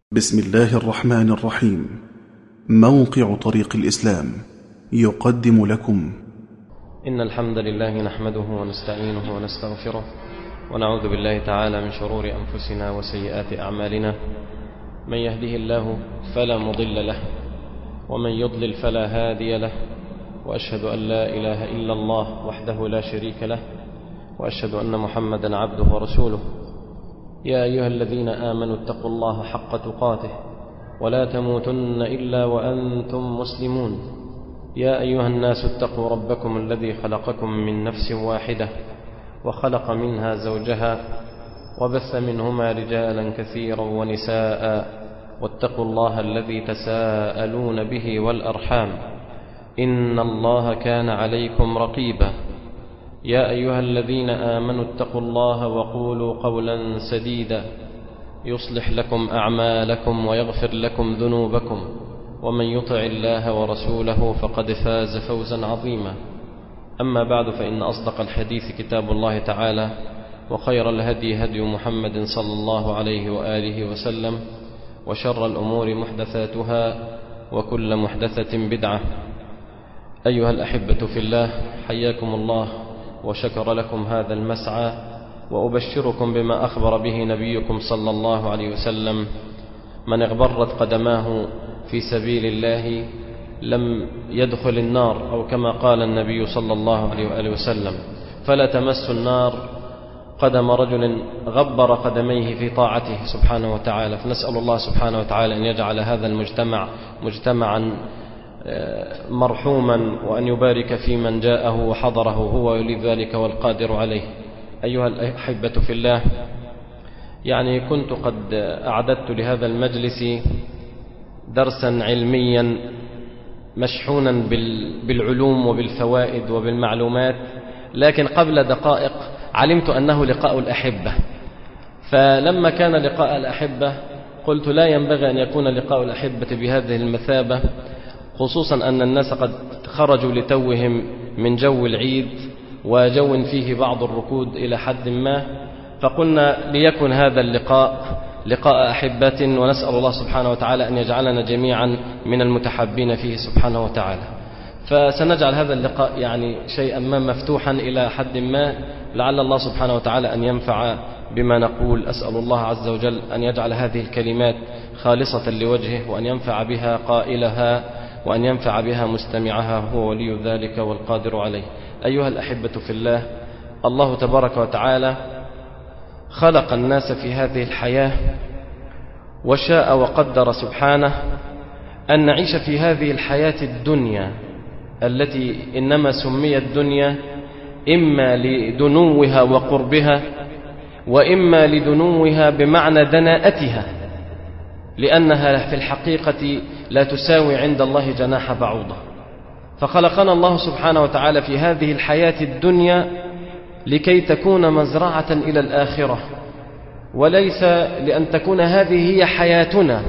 بسم الله الرحمن الرحيم موقع طريق الإسلام يقدم لكم إن الحمد لله نحمده ونستعينه ونستغفره ونعوذ بالله تعالى من شرور أنفسنا وسيئات أعمالنا من يهده الله فلا مضل له ومن يضلل فلا هادي له وأشهد أن لا إله إلا الله وحده لا شريك له وأشهد أن محمدا عبده ورسوله يا أيها الذين آمنوا اتقوا الله حق تقاته ولا تموتن إلا وأنتم مسلمون يا أيها الناس اتقوا ربكم الذي خلقكم من نفس واحدة وخلق منها زوجها وبث منهما رجالا كثيرا ونساء واتقوا الله الذي تساءلون به والأرحام إن الله كان عليكم رقيبا يا أيها الذين آمنوا اتقوا الله وقولوا قولا سديدا يصلح لكم أعمالكم ويغفر لكم ذنوبكم ومن يطع الله ورسوله فقد فاز فوزا عظيما أما بعد فإن أصدق الحديث كتاب الله تعالى وخير الهدي هدي محمد صلى الله عليه وآله وسلم وشر الأمور محدثاتها وكل محدثة بدعة أيها الأحبة في الله حياكم الله وشكر لكم هذا المسعى وأبشركم بما أخبر به نبيكم صلى الله عليه وسلم من اغبرت قدماه في سبيل الله لم يدخل النار أو كما قال النبي صلى الله عليه وآله وسلم فلا تمس النار قدم رجل غبر قدميه في طاعته سبحانه وتعالى فنسأل الله سبحانه وتعالى أن يجعل هذا المجتمع مجتمعا مرحوما وأن يبارك في من جاءه وحضره هو ولي ذلك والقادر عليه أيها الأحبة في الله يعني كنت قد أعددت لهذا المجلس درسا علميا مشحونا بالعلوم وبالفوائد وبالمعلومات لكن قبل دقائق علمت أنه لقاء الأحبة فلما كان لقاء الأحبة قلت لا ينبغي أن يكون لقاء الأحبة بهذه المثابة خصوصا أن الناس قد خرجوا لتوهم من جو العيد وجو فيه بعض الركود إلى حد ما فقلنا ليكن هذا اللقاء لقاء أحبة ونسأل الله سبحانه وتعالى أن يجعلنا جميعا من المتحبين فيه سبحانه وتعالى فسنجعل هذا اللقاء يعني شيئا ما مفتوحا إلى حد ما لعل الله سبحانه وتعالى أن ينفع بما نقول أسأل الله عز وجل أن يجعل هذه الكلمات خالصة لوجهه وأن ينفع بها قائلها وأن ينفع بها مستمعها هو ولي ذلك والقادر عليه أيها الأحبة في الله الله تبارك وتعالى خلق الناس في هذه الحياة وشاء وقدر سبحانه أن نعيش في هذه الحياة الدنيا التي إنما سميت دنيا إما لدنوها وقربها وإما لدنوها بمعنى دناءتها لأنها في الحقيقة لا تساوي عند الله جناح بعوضة فخلقنا الله سبحانه وتعالى في هذه الحياة الدنيا لكي تكون مزرعة إلى الآخرة وليس لأن تكون هذه هي حياتنا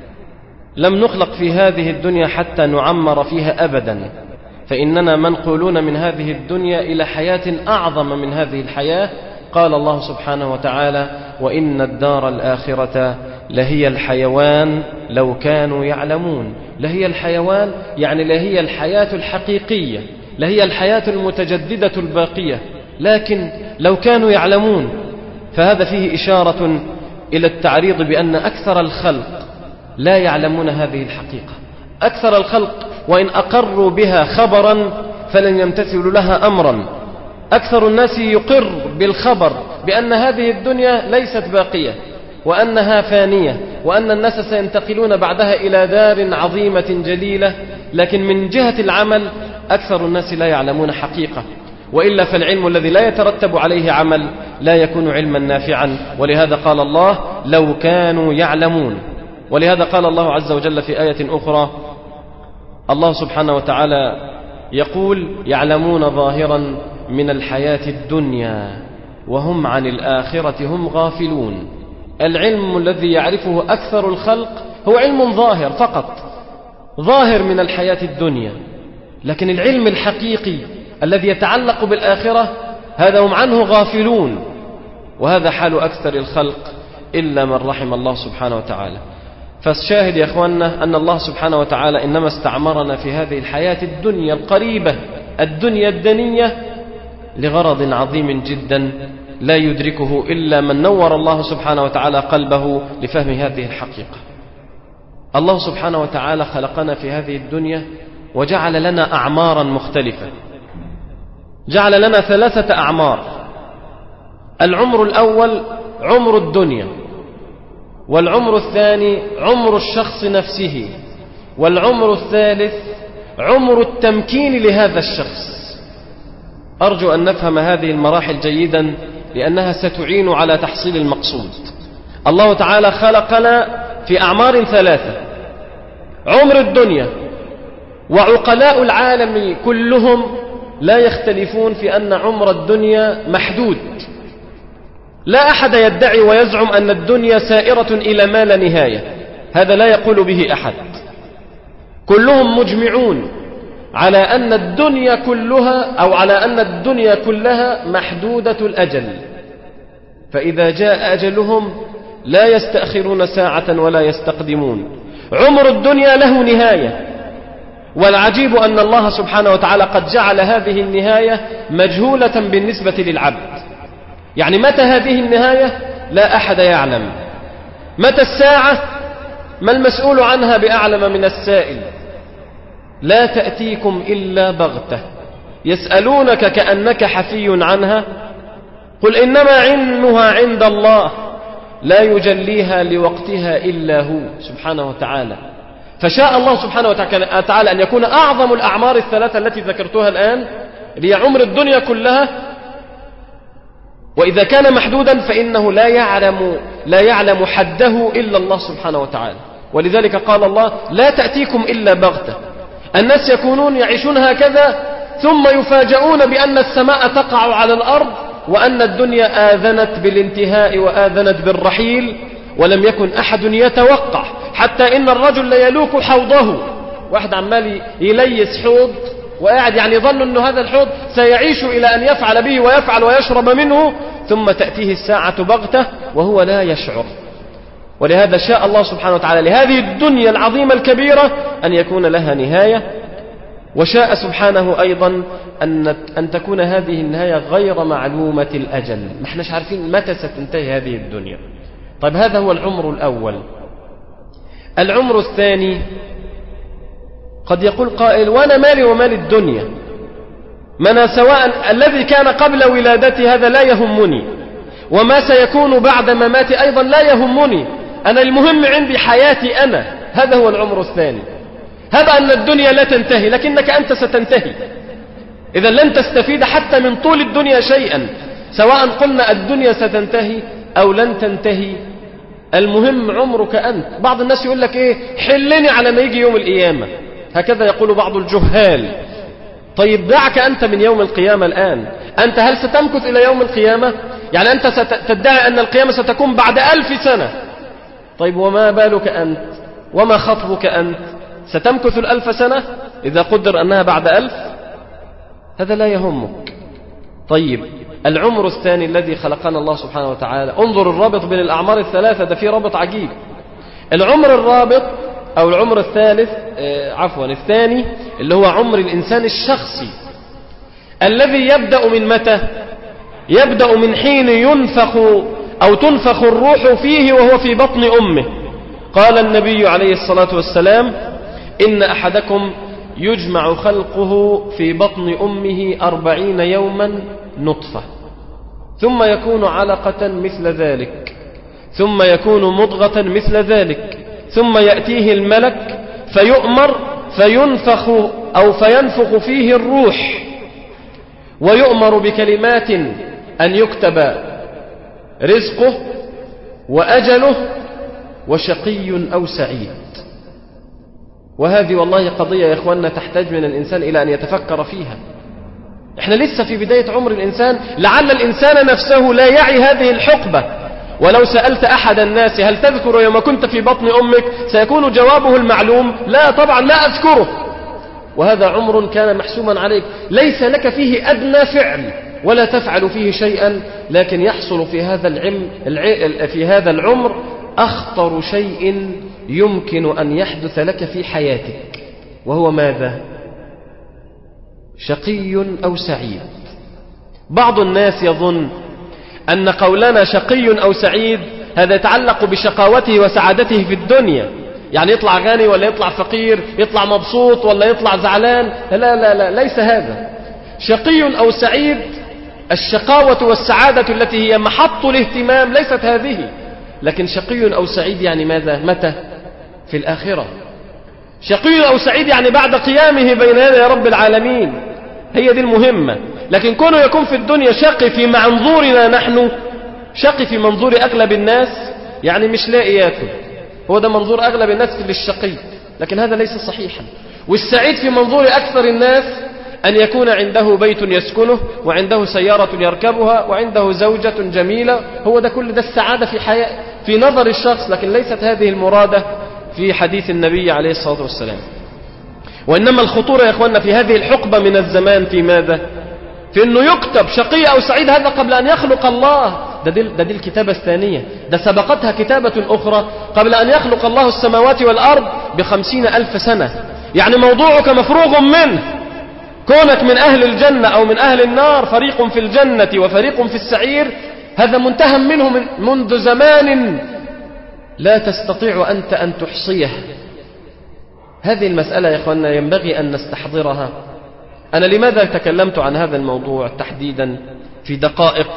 لم نخلق في هذه الدنيا حتى نعمر فيها أبدا فإننا منقولون من هذه الدنيا إلى حياة أعظم من هذه الحياة قال الله سبحانه وتعالى وإن الدار الآخرة لهي الحيوان لو كانوا يعلمون لهي الحيوان يعني لهي الحياة الحقيقية لهي الحياة المتجددة الباقية لكن لو كانوا يعلمون فهذا فيه إشارة إلى التعريض بأن أكثر الخلق لا يعلمون هذه الحقيقة أكثر الخلق وإن أقروا بها خبرا فلن يمتثلوا لها أمرا أكثر الناس يقر بالخبر بأن هذه الدنيا ليست باقية وأنها فانية وأن الناس سينتقلون بعدها إلى دار عظيمة جليلة لكن من جهة العمل أكثر الناس لا يعلمون حقيقة وإلا فالعلم الذي لا يترتب عليه عمل لا يكون علما نافعا ولهذا قال الله لو كانوا يعلمون ولهذا قال الله عز وجل في آية أخرى الله سبحانه وتعالى يقول يعلمون ظاهرا من الحياة الدنيا وهم عن الآخرة هم غافلون العلم الذي يعرفه أكثر الخلق هو علم ظاهر فقط ظاهر من الحياة الدنيا لكن العلم الحقيقي الذي يتعلق بالآخرة هذا هم عنه غافلون وهذا حال أكثر الخلق إلا من رحم الله سبحانه وتعالى فالشاهد يا أخواننا أن الله سبحانه وتعالى إنما استعمرنا في هذه الحياة الدنيا القريبة الدنيا الدنية لغرض عظيم جدا لا يدركه إلا من نور الله سبحانه وتعالى قلبه لفهم هذه الحقيقة الله سبحانه وتعالى خلقنا في هذه الدنيا وجعل لنا أعمارا مختلفة جعل لنا ثلاثة أعمار العمر الأول عمر الدنيا والعمر الثاني عمر الشخص نفسه والعمر الثالث عمر التمكين لهذا الشخص أرجو أن نفهم هذه المراحل جيدا لأنها ستعين على تحصيل المقصود الله تعالى خلقنا في أعمار ثلاثة عمر الدنيا وعقلاء العالم كلهم لا يختلفون في أن عمر الدنيا محدود لا أحد يدعي ويزعم أن الدنيا سائرة إلى ما لا نهاية هذا لا يقول به أحد كلهم مجمعون على أن الدنيا كلها أو على أن الدنيا كلها محدودة الأجل فإذا جاء أجلهم لا يستأخرون ساعة ولا يستقدمون عمر الدنيا له نهاية والعجيب أن الله سبحانه وتعالى قد جعل هذه النهاية مجهولة بالنسبة للعبد يعني متى هذه النهاية لا أحد يعلم متى الساعة ما المسؤول عنها بأعلم من السائل لا تأتيكم إلا بغتة يسألونك كأنك حفي عنها قل إنما علمها عند الله لا يجليها لوقتها إلا هو سبحانه وتعالى فشاء الله سبحانه وتعالى أن يكون أعظم الأعمار الثلاثة التي ذكرتها الآن هي عمر الدنيا كلها وإذا كان محدودا فإنه لا يعلم لا يعلم حده إلا الله سبحانه وتعالى ولذلك قال الله لا تأتيكم إلا بغتة الناس يكونون يعيشون هكذا ثم يفاجؤون بأن السماء تقع على الأرض وأن الدنيا آذنت بالانتهاء وآذنت بالرحيل ولم يكن أحد يتوقع حتى إن الرجل ليلوك حوضه واحد عمال يليس حوض وقاعد يعني يظن أن هذا الحوض سيعيش إلى أن يفعل به ويفعل ويشرب منه ثم تأتيه الساعة بغتة وهو لا يشعر ولهذا شاء الله سبحانه وتعالى لهذه الدنيا العظيمة الكبيرة أن يكون لها نهاية وشاء سبحانه أيضا أن, أن تكون هذه النهاية غير معلومة الأجل ما احناش عارفين متى ستنتهي هذه الدنيا طيب هذا هو العمر الأول العمر الثاني قد يقول قائل وأنا مالي ومال الدنيا ما أنا سواء الذي كان قبل ولادتي هذا لا يهمني وما سيكون بعد مماتي أيضا لا يهمني أنا المهم عندي حياتي أنا هذا هو العمر الثاني هذا أن الدنيا لا تنتهي لكنك أنت ستنتهي إذا لن تستفيد حتى من طول الدنيا شيئا سواء قلنا الدنيا ستنتهي أو لن تنتهي المهم عمرك أنت بعض الناس يقول لك إيه حلني على ما يجي يوم القيامة هكذا يقول بعض الجهال طيب دعك أنت من يوم القيامة الآن أنت هل ستمكث إلى يوم القيامة يعني أنت ستدعي أن القيامة ستكون بعد ألف سنة طيب وما بالك أنت وما خطبك أنت ستمكث الألف سنة إذا قدر أنها بعد ألف هذا لا يهمك طيب العمر الثاني الذي خلقنا الله سبحانه وتعالى انظر الرابط بين الأعمار الثلاثة ده في رابط عجيب العمر الرابط أو العمر الثالث آه، عفوا الثاني اللي هو عمر الإنسان الشخصي الذي يبدأ من متى يبدأ من حين ينفخ أو تنفخ الروح فيه وهو في بطن أمه قال النبي عليه الصلاة والسلام إن أحدكم يجمع خلقه في بطن أمه أربعين يوما نطفة ثم يكون علقة مثل ذلك ثم يكون مضغة مثل ذلك ثم يأتيه الملك فيؤمر فينفخ أو فينفخ فيه الروح ويؤمر بكلمات أن يكتب رزقه وأجله وشقي أو سعيد وهذه والله قضية يا إخواننا تحتاج من الإنسان إلى أن يتفكر فيها إحنا لسه في بداية عمر الإنسان لعل الإنسان نفسه لا يعي هذه الحقبة ولو سألت أحد الناس هل تذكر يوم كنت في بطن أمك سيكون جوابه المعلوم لا طبعا لا أذكره وهذا عمر كان محسوما عليك ليس لك فيه أدنى فعل ولا تفعل فيه شيئا لكن يحصل في هذا العلم في هذا العمر أخطر شيء يمكن أن يحدث لك في حياتك وهو ماذا شقي أو سعيد بعض الناس يظن أن قولنا شقي أو سعيد هذا يتعلق بشقاوته وسعادته في الدنيا يعني يطلع غني ولا يطلع فقير يطلع مبسوط ولا يطلع زعلان لا لا لا ليس هذا شقي أو سعيد الشقاوة والسعادة التي هي محط الاهتمام ليست هذه لكن شقي أو سعيد يعني ماذا متى في الآخرة شقي أو سعيد يعني بعد قيامه بين يدي رب العالمين هي دي المهمة لكن كونه يكون في الدنيا شقي في منظورنا نحن شقي في منظور أغلب الناس يعني مش لاقي ياكل هو ده منظور أغلب الناس للشقي لكن هذا ليس صحيحا والسعيد في منظور أكثر الناس أن يكون عنده بيت يسكنه وعنده سيارة يركبها وعنده زوجة جميلة هو ده كل ده السعادة في حياة في نظر الشخص لكن ليست هذه المرادة في حديث النبي عليه الصلاة والسلام وإنما الخطورة يا أخوانا في هذه الحقبة من الزمان في ماذا في أنه يكتب شقي أو سعيد هذا قبل أن يخلق الله ده دي, ده دي الكتابة الثانية ده سبقتها كتابة أخرى قبل أن يخلق الله السماوات والأرض بخمسين ألف سنة يعني موضوعك مفروغ منه كونك من أهل الجنة أو من أهل النار فريق في الجنة وفريق في السعير هذا منتهى منه من منذ زمان لا تستطيع أنت أن تحصيه هذه المسألة يا أخوانا ينبغي أن نستحضرها أنا لماذا تكلمت عن هذا الموضوع تحديدا في دقائق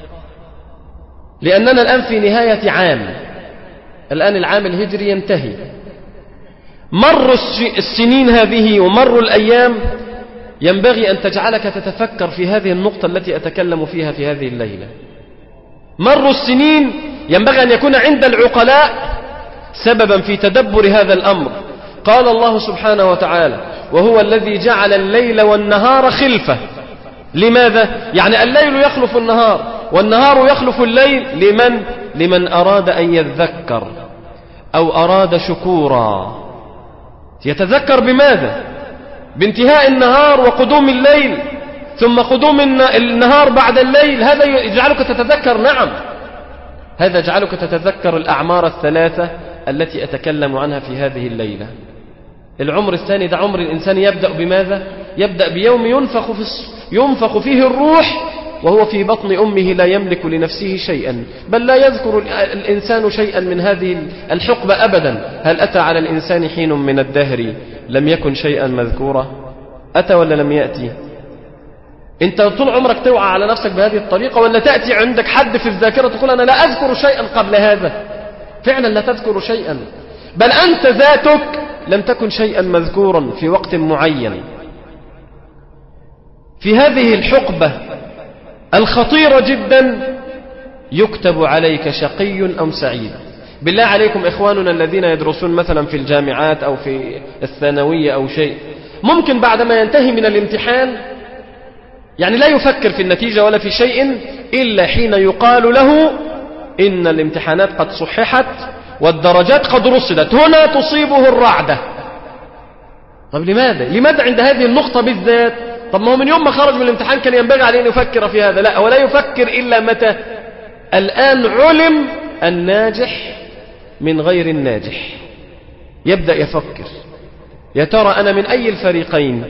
لأننا الآن في نهاية عام الآن العام الهجري ينتهي مر السنين هذه ومر الأيام ينبغي أن تجعلك تتفكر في هذه النقطة التي أتكلم فيها في هذه الليلة مر السنين ينبغي أن يكون عند العقلاء سببا في تدبر هذا الأمر قال الله سبحانه وتعالى وهو الذي جعل الليل والنهار خلفة لماذا؟ يعني الليل يخلف النهار والنهار يخلف الليل لمن؟ لمن أراد أن يذكر أو أراد شكورا يتذكر بماذا؟ بانتهاء النهار وقدوم الليل ثم قدوم النهار بعد الليل هذا يجعلك تتذكر نعم هذا يجعلك تتذكر الأعمار الثلاثة التي أتكلم عنها في هذه الليلة العمر الثاني ده عمر الإنسان يبدأ بماذا؟ يبدأ بيوم ينفخ, في ينفخ فيه الروح وهو في بطن أمه لا يملك لنفسه شيئا بل لا يذكر الإنسان شيئا من هذه الحقبة أبدا هل أتى على الإنسان حين من الدهر لم يكن شيئا مذكورا أتى ولا لم يأتي انت طول عمرك توعى على نفسك بهذه الطريقة ولا تأتي عندك حد في الذاكرة تقول أنا لا أذكر شيئا قبل هذا فعلا لا تذكر شيئا بل أنت ذاتك لم تكن شيئا مذكورا في وقت معين في هذه الحقبة الخطيرة جدا يكتب عليك شقي أو سعيد بالله عليكم إخواننا الذين يدرسون مثلا في الجامعات أو في الثانوية أو شيء ممكن بعدما ينتهي من الامتحان يعني لا يفكر في النتيجة ولا في شيء إلا حين يقال له إن الامتحانات قد صححت والدرجات قد رصدت هنا تصيبه الرعدة طب لماذا؟ لماذا عند هذه النقطة بالذات؟ طب ما هو من يوم ما خرج من الامتحان كان ينبغي عليه أن يفكر في هذا لا ولا يفكر إلا متى الآن علم الناجح من غير الناجح يبدأ يفكر يا ترى أنا من أي الفريقين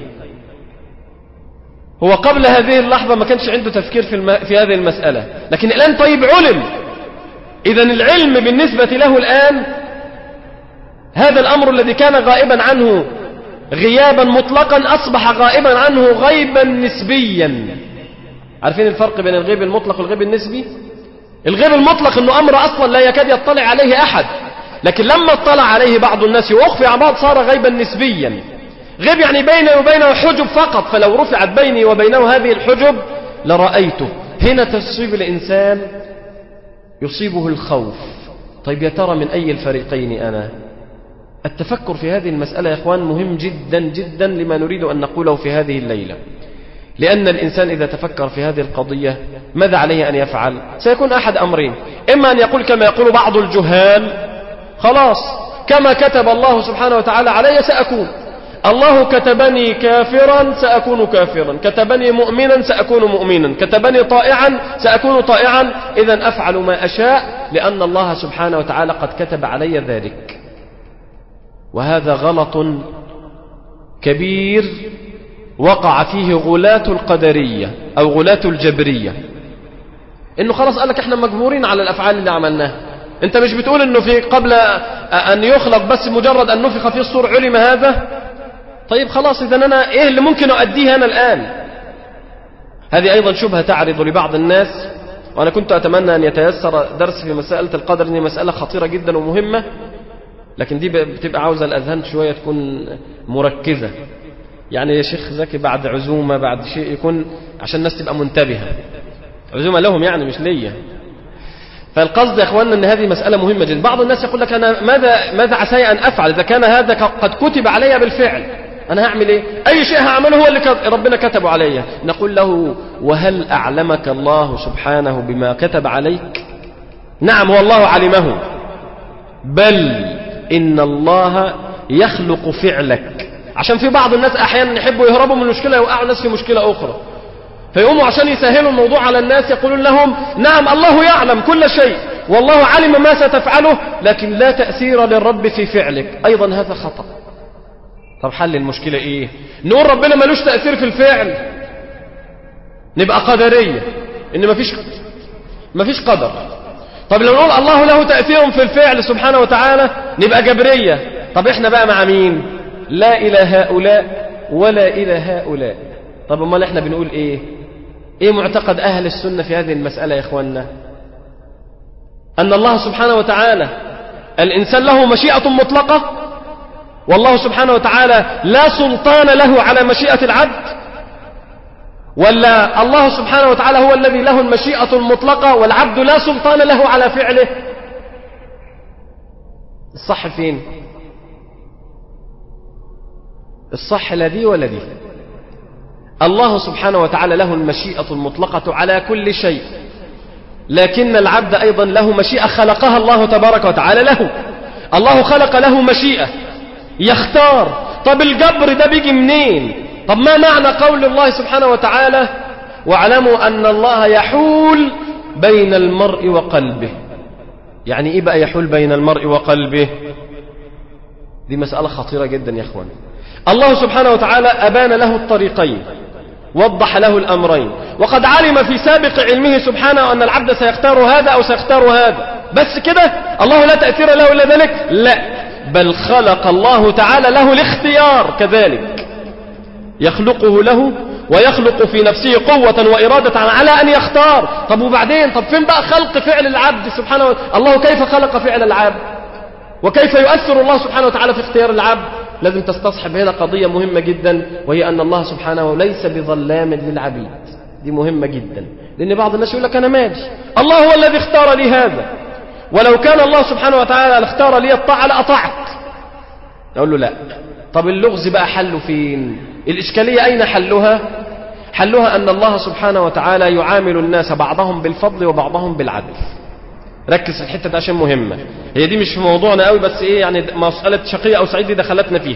هو قبل هذه اللحظة ما كانش عنده تفكير في, الم... في هذه المسألة لكن الآن طيب علم إذا العلم بالنسبة له الآن هذا الأمر الذي كان غائبا عنه غيابا مطلقا أصبح غائبا عنه غيبا نسبيا عارفين الفرق بين الغيب المطلق والغيب النسبي الغيب المطلق أنه أمر أصلا لا يكاد يطلع عليه أحد لكن لما اطلع عليه بعض الناس وأخفي عن بعض صار غيبا نسبيا غيب يعني بيني وبينه حجب فقط فلو رفعت بيني وبينه هذه الحجب لرأيته هنا تصيب الإنسان يصيبه الخوف طيب يا ترى من أي الفريقين أنا التفكر في هذه المسألة يا إخوان مهم جدا جدا لما نريد أن نقوله في هذه الليلة لأن الإنسان إذا تفكر في هذه القضية ماذا عليه أن يفعل سيكون أحد أمرين إما أن يقول كما يقول بعض الجهال خلاص كما كتب الله سبحانه وتعالى علي سأكون الله كتبني كافرا سأكون كافرا كتبني مؤمنا سأكون مؤمنا كتبني طائعا سأكون طائعا إذا أفعل ما أشاء لأن الله سبحانه وتعالى قد كتب علي ذلك وهذا غلط كبير وقع فيه غلاة القدرية أو غلاة الجبرية إنه خلاص قال لك إحنا مجبورين على الأفعال اللي عملناها أنت مش بتقول إنه في قبل أن يخلق بس مجرد أن نفخ في الصور علم هذا طيب خلاص إذا أنا إيه اللي ممكن أؤديه أنا الآن هذه أيضا شبهة تعرض لبعض الناس وأنا كنت أتمنى أن يتيسر درس في مسألة القدر إن مسألة خطيرة جدا ومهمة لكن دي بتبقى عاوزة الأذهان شوية تكون مركزة يعني يا شيخ زكي بعد عزومة بعد شيء يكون عشان الناس تبقى منتبهة عزومة لهم يعني مش ليا فالقصد يا اخواننا ان هذه مسألة مهمة جدا بعض الناس يقول لك انا ماذا ماذا عساي ان افعل اذا كان هذا قد كتب علي بالفعل انا هعمل ايه اي شيء هعمله هو اللي ربنا كتبه علي نقول له وهل اعلمك الله سبحانه بما كتب عليك نعم هو الله علمه بل ان الله يخلق فعلك عشان في بعض الناس احيانا يحبوا يهربوا من المشكله يوقعوا الناس في مشكله اخرى فيقوموا عشان يسهلوا الموضوع على الناس يقولون لهم نعم الله يعلم كل شيء والله علم ما ستفعله لكن لا تأثير للرب في فعلك أيضا هذا خطأ طب حل المشكلة إيه نقول ربنا ملوش تأثير في الفعل نبقى قدرية إن مفيش مفيش قدر طب لو نقول الله له تأثير في الفعل سبحانه وتعالى نبقى جبرية طب إحنا بقى مع مين لا إلى هؤلاء ولا إلى هؤلاء طب امال احنا بنقول ايه ايه معتقد اهل السنة في هذه المسألة يا اخواننا ان الله سبحانه وتعالى الانسان له مشيئة مطلقة والله سبحانه وتعالى لا سلطان له على مشيئة العبد ولا الله سبحانه وتعالى هو الذي له المشيئة المطلقة والعبد لا سلطان له على فعله الصح فين الصح لا دي ولا دي الله سبحانه وتعالى له المشيئة المطلقة على كل شيء لكن العبد أيضا له مشيئة خلقها الله تبارك وتعالى له الله خلق له مشيئة يختار طب الجبر ده بيجي منين طب ما معنى قول الله سبحانه وتعالى واعلموا أن الله يحول بين المرء وقلبه يعني إيه بقى يحول بين المرء وقلبه دي مسألة خطيرة جدا يا أخوان الله سبحانه وتعالى أبان له الطريقين وضح له الأمرين وقد علم في سابق علمه سبحانه أن العبد سيختار هذا أو سيختار هذا بس كده الله لا تأثير له إلا ذلك لا بل خلق الله تعالى له الاختيار كذلك يخلقه له ويخلق في نفسه قوة وإرادة على أن يختار طب وبعدين طب فين بقى خلق فعل العبد سبحانه وتعالى الله كيف خلق فعل العبد وكيف يؤثر الله سبحانه وتعالى في اختيار العبد لازم تستصحب هنا قضية مهمة جدا وهي أن الله سبحانه ليس بظلام للعبيد دي مهمة جدا لأن بعض الناس يقول لك أنا مالي الله هو الذي اختار لي هذا ولو كان الله سبحانه وتعالى اختار لي الطاعة لأطعت نقول له لا طب اللغز بقى حله فين الإشكالية أين حلها حلها أن الله سبحانه وتعالى يعامل الناس بعضهم بالفضل وبعضهم بالعدل ركز في الحته دي عشان مهمه هي دي مش في موضوعنا قوي بس ايه يعني مساله شقيه او سعيد دي دخلتنا فيها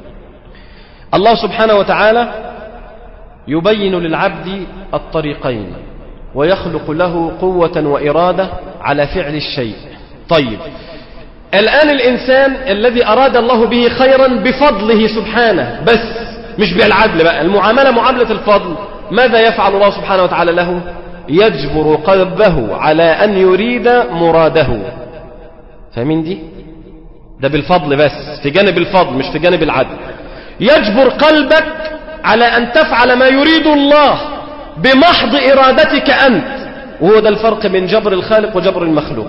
الله سبحانه وتعالى يبين للعبد الطريقين ويخلق له قوة وإرادة على فعل الشيء طيب الآن الإنسان الذي أراد الله به خيرا بفضله سبحانه بس مش بالعدل بقى المعاملة معاملة الفضل ماذا يفعل الله سبحانه وتعالى له يجبر قلبه على أن يريد مراده فاهمين دي ده بالفضل بس في جانب الفضل مش في جانب العدل يجبر قلبك على أن تفعل ما يريد الله بمحض إرادتك أنت وهو ده الفرق بين جبر الخالق وجبر المخلوق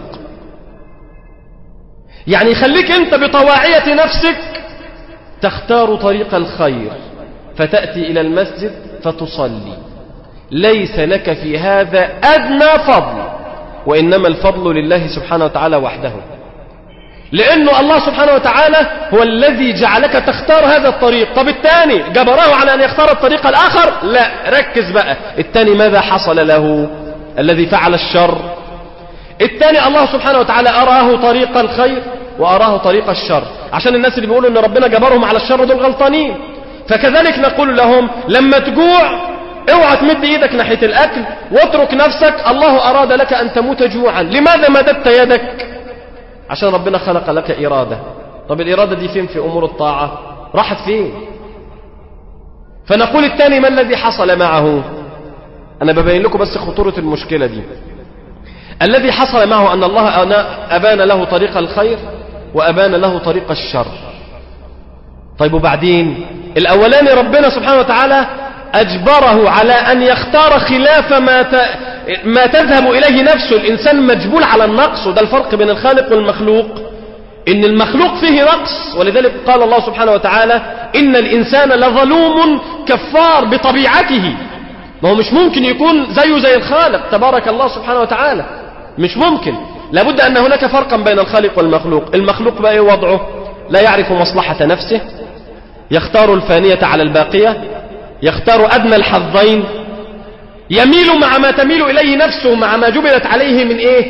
يعني يخليك أنت بطواعية نفسك تختار طريق الخير فتأتي إلى المسجد فتصلي ليس لك في هذا أدنى فضل وإنما الفضل لله سبحانه وتعالى وحده لأنه الله سبحانه وتعالى هو الذي جعلك تختار هذا الطريق طب الثاني جبره على أن يختار الطريق الآخر لا ركز بقى الثاني ماذا حصل له الذي فعل الشر الثاني الله سبحانه وتعالى أراه طريق الخير وأراه طريق الشر عشان الناس اللي بيقولوا أن ربنا جبرهم على الشر دول غلطانين فكذلك نقول لهم لما تجوع اوعى تمد ايدك ناحية الاكل واترك نفسك الله اراد لك ان تموت جوعا لماذا مددت يدك عشان ربنا خلق لك ارادة طب الإرادة دي فين في أمور الطاعة راحت فين فنقول الثاني ما الذي حصل معه أنا ببين لكم بس خطورة المشكلة دي الذي حصل معه أن الله أبان له طريق الخير وأبان له طريق الشر طيب وبعدين الأولاني ربنا سبحانه وتعالى أجبره على أن يختار خلاف ما ت... ما تذهب إليه نفسه الإنسان مجبول على النقص وده الفرق بين الخالق والمخلوق إن المخلوق فيه نقص ولذلك قال الله سبحانه وتعالى إن الإنسان لظلوم كفار بطبيعته ما هو مش ممكن يكون زيه زي الخالق تبارك الله سبحانه وتعالى مش ممكن لابد أن هناك فرقا بين الخالق والمخلوق المخلوق بقى وضعه لا يعرف مصلحة نفسه يختار الفانية على الباقية يختار أدنى الحظين يميل مع ما تميل إليه نفسه مع ما جبلت عليه من إيه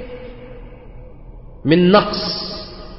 من نقص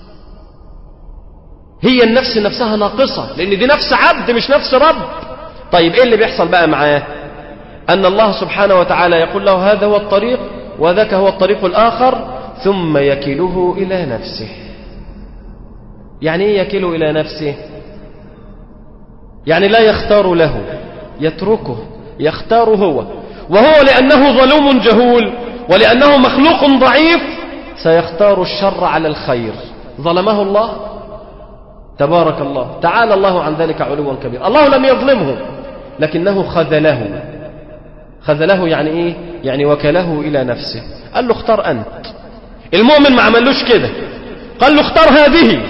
هي النفس نفسها ناقصة لأن دي نفس عبد مش نفس رب طيب إيه اللي بيحصل بقى معاه أن الله سبحانه وتعالى يقول له هذا هو الطريق وذاك هو الطريق الآخر ثم يكله إلى نفسه يعني إيه يكله إلى نفسه يعني لا يختار له يتركه يختار هو وهو لأنه ظلوم جهول ولأنه مخلوق ضعيف سيختار الشر على الخير ظلمه الله تبارك الله تعالى الله عن ذلك علوا كبيرا الله لم يظلمه لكنه خذله خذله يعني ايه يعني وكله الى نفسه قال له اختار انت المؤمن ما عملوش كده قال له اختار هذه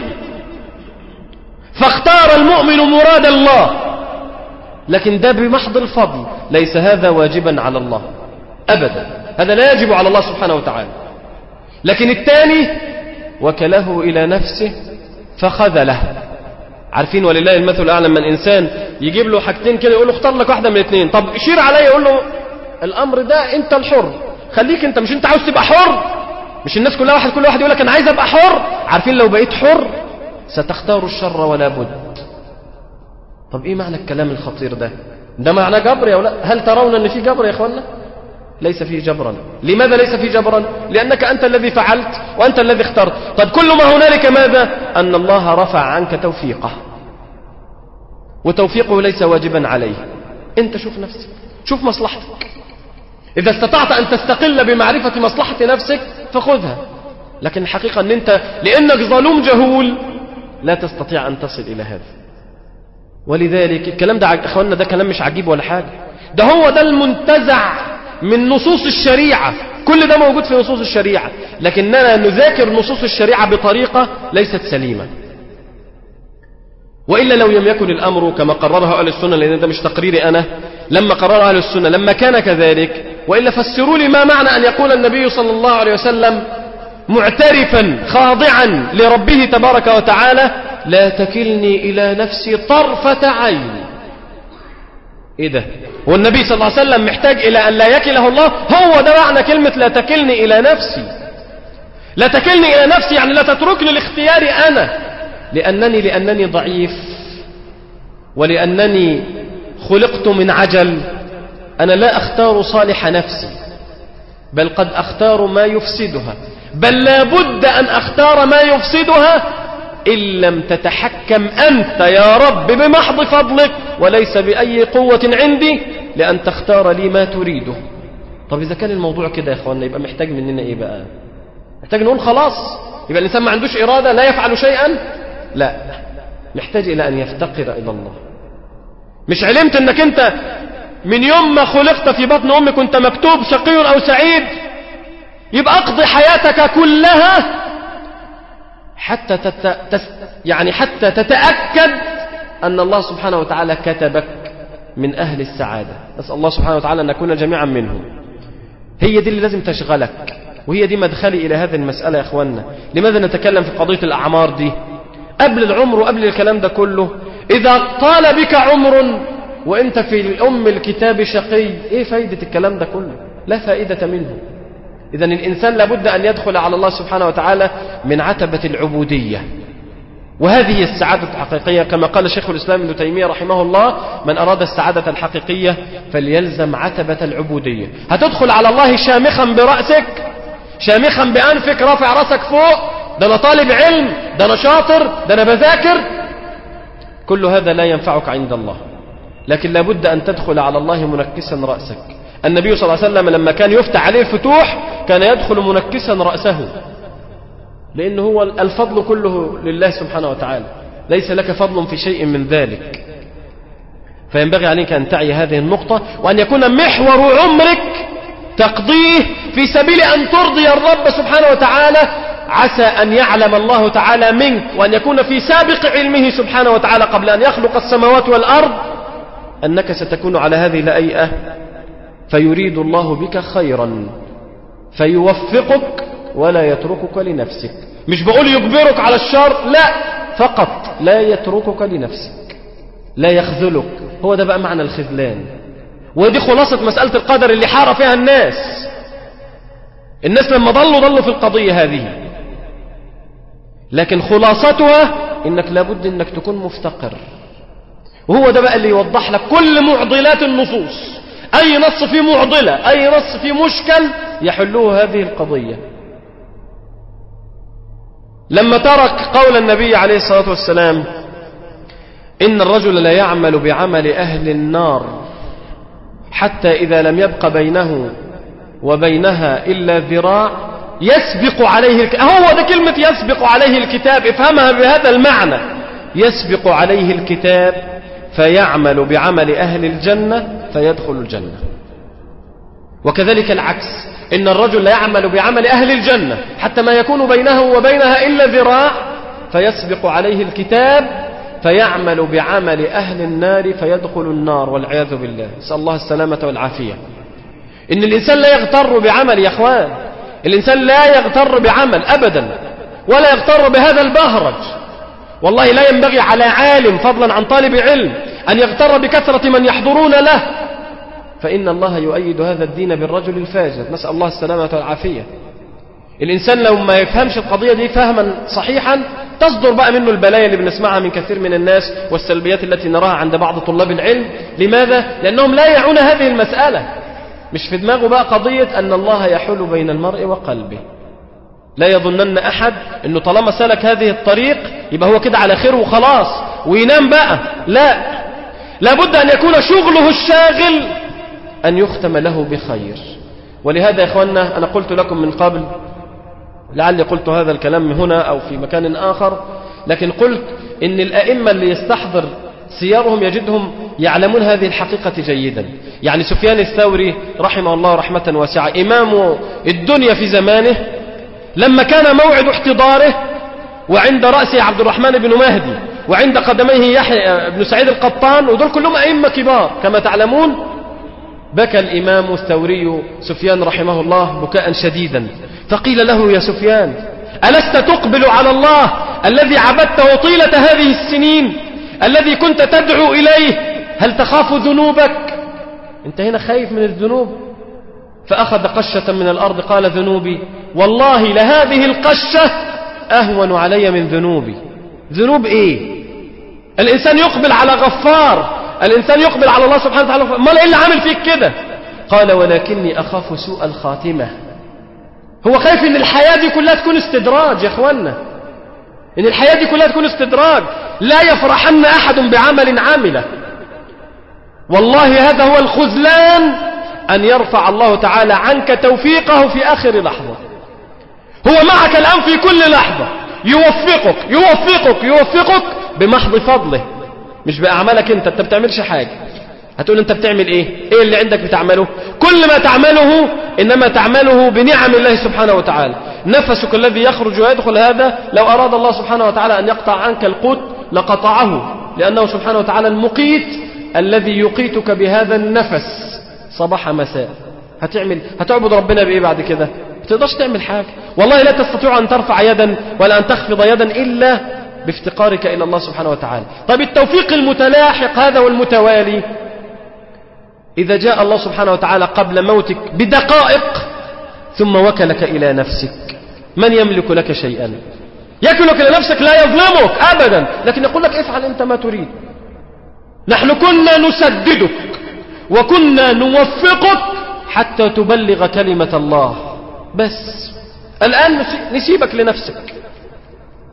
فاختار المؤمن مراد الله لكن ده بمحض الفضل ليس هذا واجبا على الله ابدا هذا لا يجب على الله سبحانه وتعالى لكن الثاني وكله الى نفسه فخذله عارفين ولله المثل الاعلى من انسان يجيب له حاجتين كده يقول له اختار لك واحده من الاثنين طب شير عليا يقول له الامر ده انت الحر خليك انت مش انت عاوز تبقى حر مش الناس كلها واحد كل واحد يقول لك انا عايز ابقى حر عارفين لو بقيت حر ستختار الشر ولا بد طب ايه معنى الكلام الخطير ده ده معنى جبر يا ولا هل ترون ان في جبر يا اخوانا ليس فيه جبرا لماذا ليس فيه جبرا لأنك أنت الذي فعلت وأنت الذي اخترت طب كل ما هنالك ماذا أن الله رفع عنك توفيقه وتوفيقه ليس واجبا عليه أنت شوف نفسك شوف مصلحتك إذا استطعت أن تستقل بمعرفة مصلحة نفسك فخذها لكن الحقيقة أن أنت لأنك ظلوم جهول لا تستطيع أن تصل إلى هذا ولذلك الكلام ده أخوانا ده كلام مش عجيب ولا حاجة ده هو ده المنتزع من نصوص الشريعة كل ده موجود في نصوص الشريعة لكننا نذاكر نصوص الشريعة بطريقة ليست سليمة وإلا لو لم يكن الأمر كما قررها أهل السنة لأن ده مش تقريري أنا لما قررها أهل السنة لما كان كذلك وإلا فسروا لي ما معنى أن يقول النبي صلى الله عليه وسلم معترفا خاضعا لربه تبارك وتعالى لا تكلني إلى نفسي طرفة عين إيه ده والنبي صلى الله عليه وسلم محتاج إلى أن لا يكله الله هو ده معنى كلمة لا تكلني إلى نفسي لا تكلني إلى نفسي يعني لا تتركني لاختياري أنا لأنني لأنني ضعيف ولأنني خلقت من عجل أنا لا أختار صالح نفسي بل قد أختار ما يفسدها بل لا بد أن أختار ما يفسدها إن لم تتحكم أنت يا رب بمحض فضلك وليس بأي قوة عندي لأن تختار لي ما تريده طب إذا كان الموضوع كده يا إخواننا يبقى محتاج مننا إيه بقى محتاج نقول خلاص يبقى الإنسان ما عندوش إرادة لا يفعل شيئا لا محتاج إلى أن يفتقر إلى الله مش علمت أنك أنت من يوم ما خلقت في بطن أمك كنت مكتوب شقي أو سعيد يبقى اقضي حياتك كلها حتى تت... تس... يعني حتى تتأكد أن الله سبحانه وتعالى كتبك من أهل السعادة نسأل الله سبحانه وتعالى أن نكون جميعا منهم هي دي اللي لازم تشغلك وهي دي مدخلي إلى هذه المسألة يا أخوانا لماذا نتكلم في قضية الأعمار دي قبل العمر وقبل الكلام ده كله إذا طال بك عمر وانت في الأم الكتاب شقي ايه فايدة الكلام ده كله لا فائدة منه إذا الإنسان لابد أن يدخل على الله سبحانه وتعالى من عتبة العبودية وهذه السعادة الحقيقية كما قال شيخ الإسلام ابن تيمية رحمه الله من أراد السعادة الحقيقية فليلزم عتبة العبودية هتدخل على الله شامخا برأسك شامخا بأنفك رافع رأسك فوق ده أنا طالب علم ده أنا شاطر ده أنا بذاكر كل هذا لا ينفعك عند الله لكن لابد أن تدخل على الله منكسا رأسك النبي صلى الله عليه وسلم لما كان يفتح عليه الفتوح كان يدخل منكسا رأسه لأن هو الفضل كله لله سبحانه وتعالى ليس لك فضل في شيء من ذلك فينبغي عليك أن تعي هذه النقطة وأن يكون محور عمرك تقضيه في سبيل أن ترضي الرب سبحانه وتعالى عسى أن يعلم الله تعالى منك وأن يكون في سابق علمه سبحانه وتعالى قبل أن يخلق السماوات والأرض أنك ستكون على هذه الأيئة فيريد الله بك خيرا فيوفقك ولا يتركك لنفسك مش بقول يجبرك على الشر لا فقط لا يتركك لنفسك لا يخذلك هو ده بقى معنى الخذلان ودي خلاصة مسألة القدر اللي حار فيها الناس الناس لما ضلوا ضلوا في القضية هذه لكن خلاصتها انك لابد انك تكون مفتقر وهو ده بقى اللي يوضح لك كل معضلات النصوص اي نص فيه معضلة اي نص فيه مشكل يحلوه هذه القضية لما ترك قول النبي عليه الصلاة والسلام إن الرجل لا يعمل بعمل أهل النار حتى إذا لم يبق بينه وبينها إلا ذراع يسبق عليه الكتاب هو ده كلمة يسبق عليه الكتاب افهمها بهذا المعنى يسبق عليه الكتاب فيعمل بعمل أهل الجنة فيدخل الجنة وكذلك العكس إن الرجل لا يعمل بعمل أهل الجنة حتى ما يكون بينه وبينها إلا ذراع فيسبق عليه الكتاب فيعمل بعمل أهل النار فيدخل النار والعياذ بالله نسأل الله السلامة والعافية إن الإنسان لا يغتر بعمل يا أخوان الإنسان لا يغتر بعمل أبدا ولا يغتر بهذا البهرج والله لا ينبغي على عالم فضلا عن طالب علم أن يغتر بكثرة من يحضرون له فإن الله يؤيد هذا الدين بالرجل الفاجر نسأل الله السلامة والعافية الإنسان لو ما يفهمش القضية دي فهما صحيحا تصدر بقى منه البلايا اللي بنسمعها من كثير من الناس والسلبيات التي نراها عند بعض طلاب العلم لماذا؟ لأنهم لا يعون هذه المسألة مش في دماغه بقى قضية أن الله يحول بين المرء وقلبه لا يظنن أحد أنه طالما سلك هذه الطريق يبقى هو كده على خير وخلاص وينام بقى لا لابد أن يكون شغله الشاغل أن يختم له بخير ولهذا يا إخواننا أنا قلت لكم من قبل لعلي قلت هذا الكلام هنا أو في مكان آخر لكن قلت إن الأئمة اللي يستحضر سيرهم يجدهم يعلمون هذه الحقيقة جيدا يعني سفيان الثوري رحمه الله رحمة واسعة إمام الدنيا في زمانه لما كان موعد احتضاره وعند رأسه عبد الرحمن بن مهدي وعند قدميه يحيى بن سعيد القطان ودول كلهم أئمة كبار كما تعلمون بكى الإمام الثوري سفيان رحمه الله بكاء شديدا فقيل له يا سفيان ألست تقبل على الله الذي عبدته طيلة هذه السنين الذي كنت تدعو إليه هل تخاف ذنوبك انت هنا خايف من الذنوب فأخذ قشة من الأرض قال ذنوبي والله لهذه القشة أهون علي من ذنوبي ذنوب إيه الإنسان يقبل على غفار الإنسان يقبل على الله سبحانه وتعالى ما إيه اللي عامل فيك كده قال ولكني أخاف سوء الخاتمة هو خايف ان الحياة دي كلها تكون استدراج يا اخوانا ان الحياة دي كلها تكون استدراج لا يفرحن احد بعمل عامله والله هذا هو الخذلان ان يرفع الله تعالى عنك توفيقه في اخر لحظة هو معك الان في كل لحظة يوفقك يوفقك يوفقك بمحض فضله مش باعمالك انت انت بتعملش حاجة هتقول انت بتعمل ايه ايه اللي عندك بتعمله كل ما تعمله انما تعمله بنعم الله سبحانه وتعالى نفسك الذي يخرج ويدخل هذا لو اراد الله سبحانه وتعالى ان يقطع عنك القوت لقطعه لانه سبحانه وتعالى المقيت الذي يقيتك بهذا النفس صباح مساء هتعمل هتعبد ربنا بايه بعد كده ما تقدرش تعمل حاجه والله لا تستطيع ان ترفع يدا ولا ان تخفض يدا الا بافتقارك الى الله سبحانه وتعالى طيب التوفيق المتلاحق هذا والمتوالي إذا جاء الله سبحانه وتعالى قبل موتك بدقائق ثم وكلك إلى نفسك من يملك لك شيئا يكلك إلى نفسك لا يظلمك أبدا لكن يقول لك افعل أنت ما تريد نحن كنا نسددك وكنا نوفقك حتى تبلغ كلمة الله بس الآن نسيبك لنفسك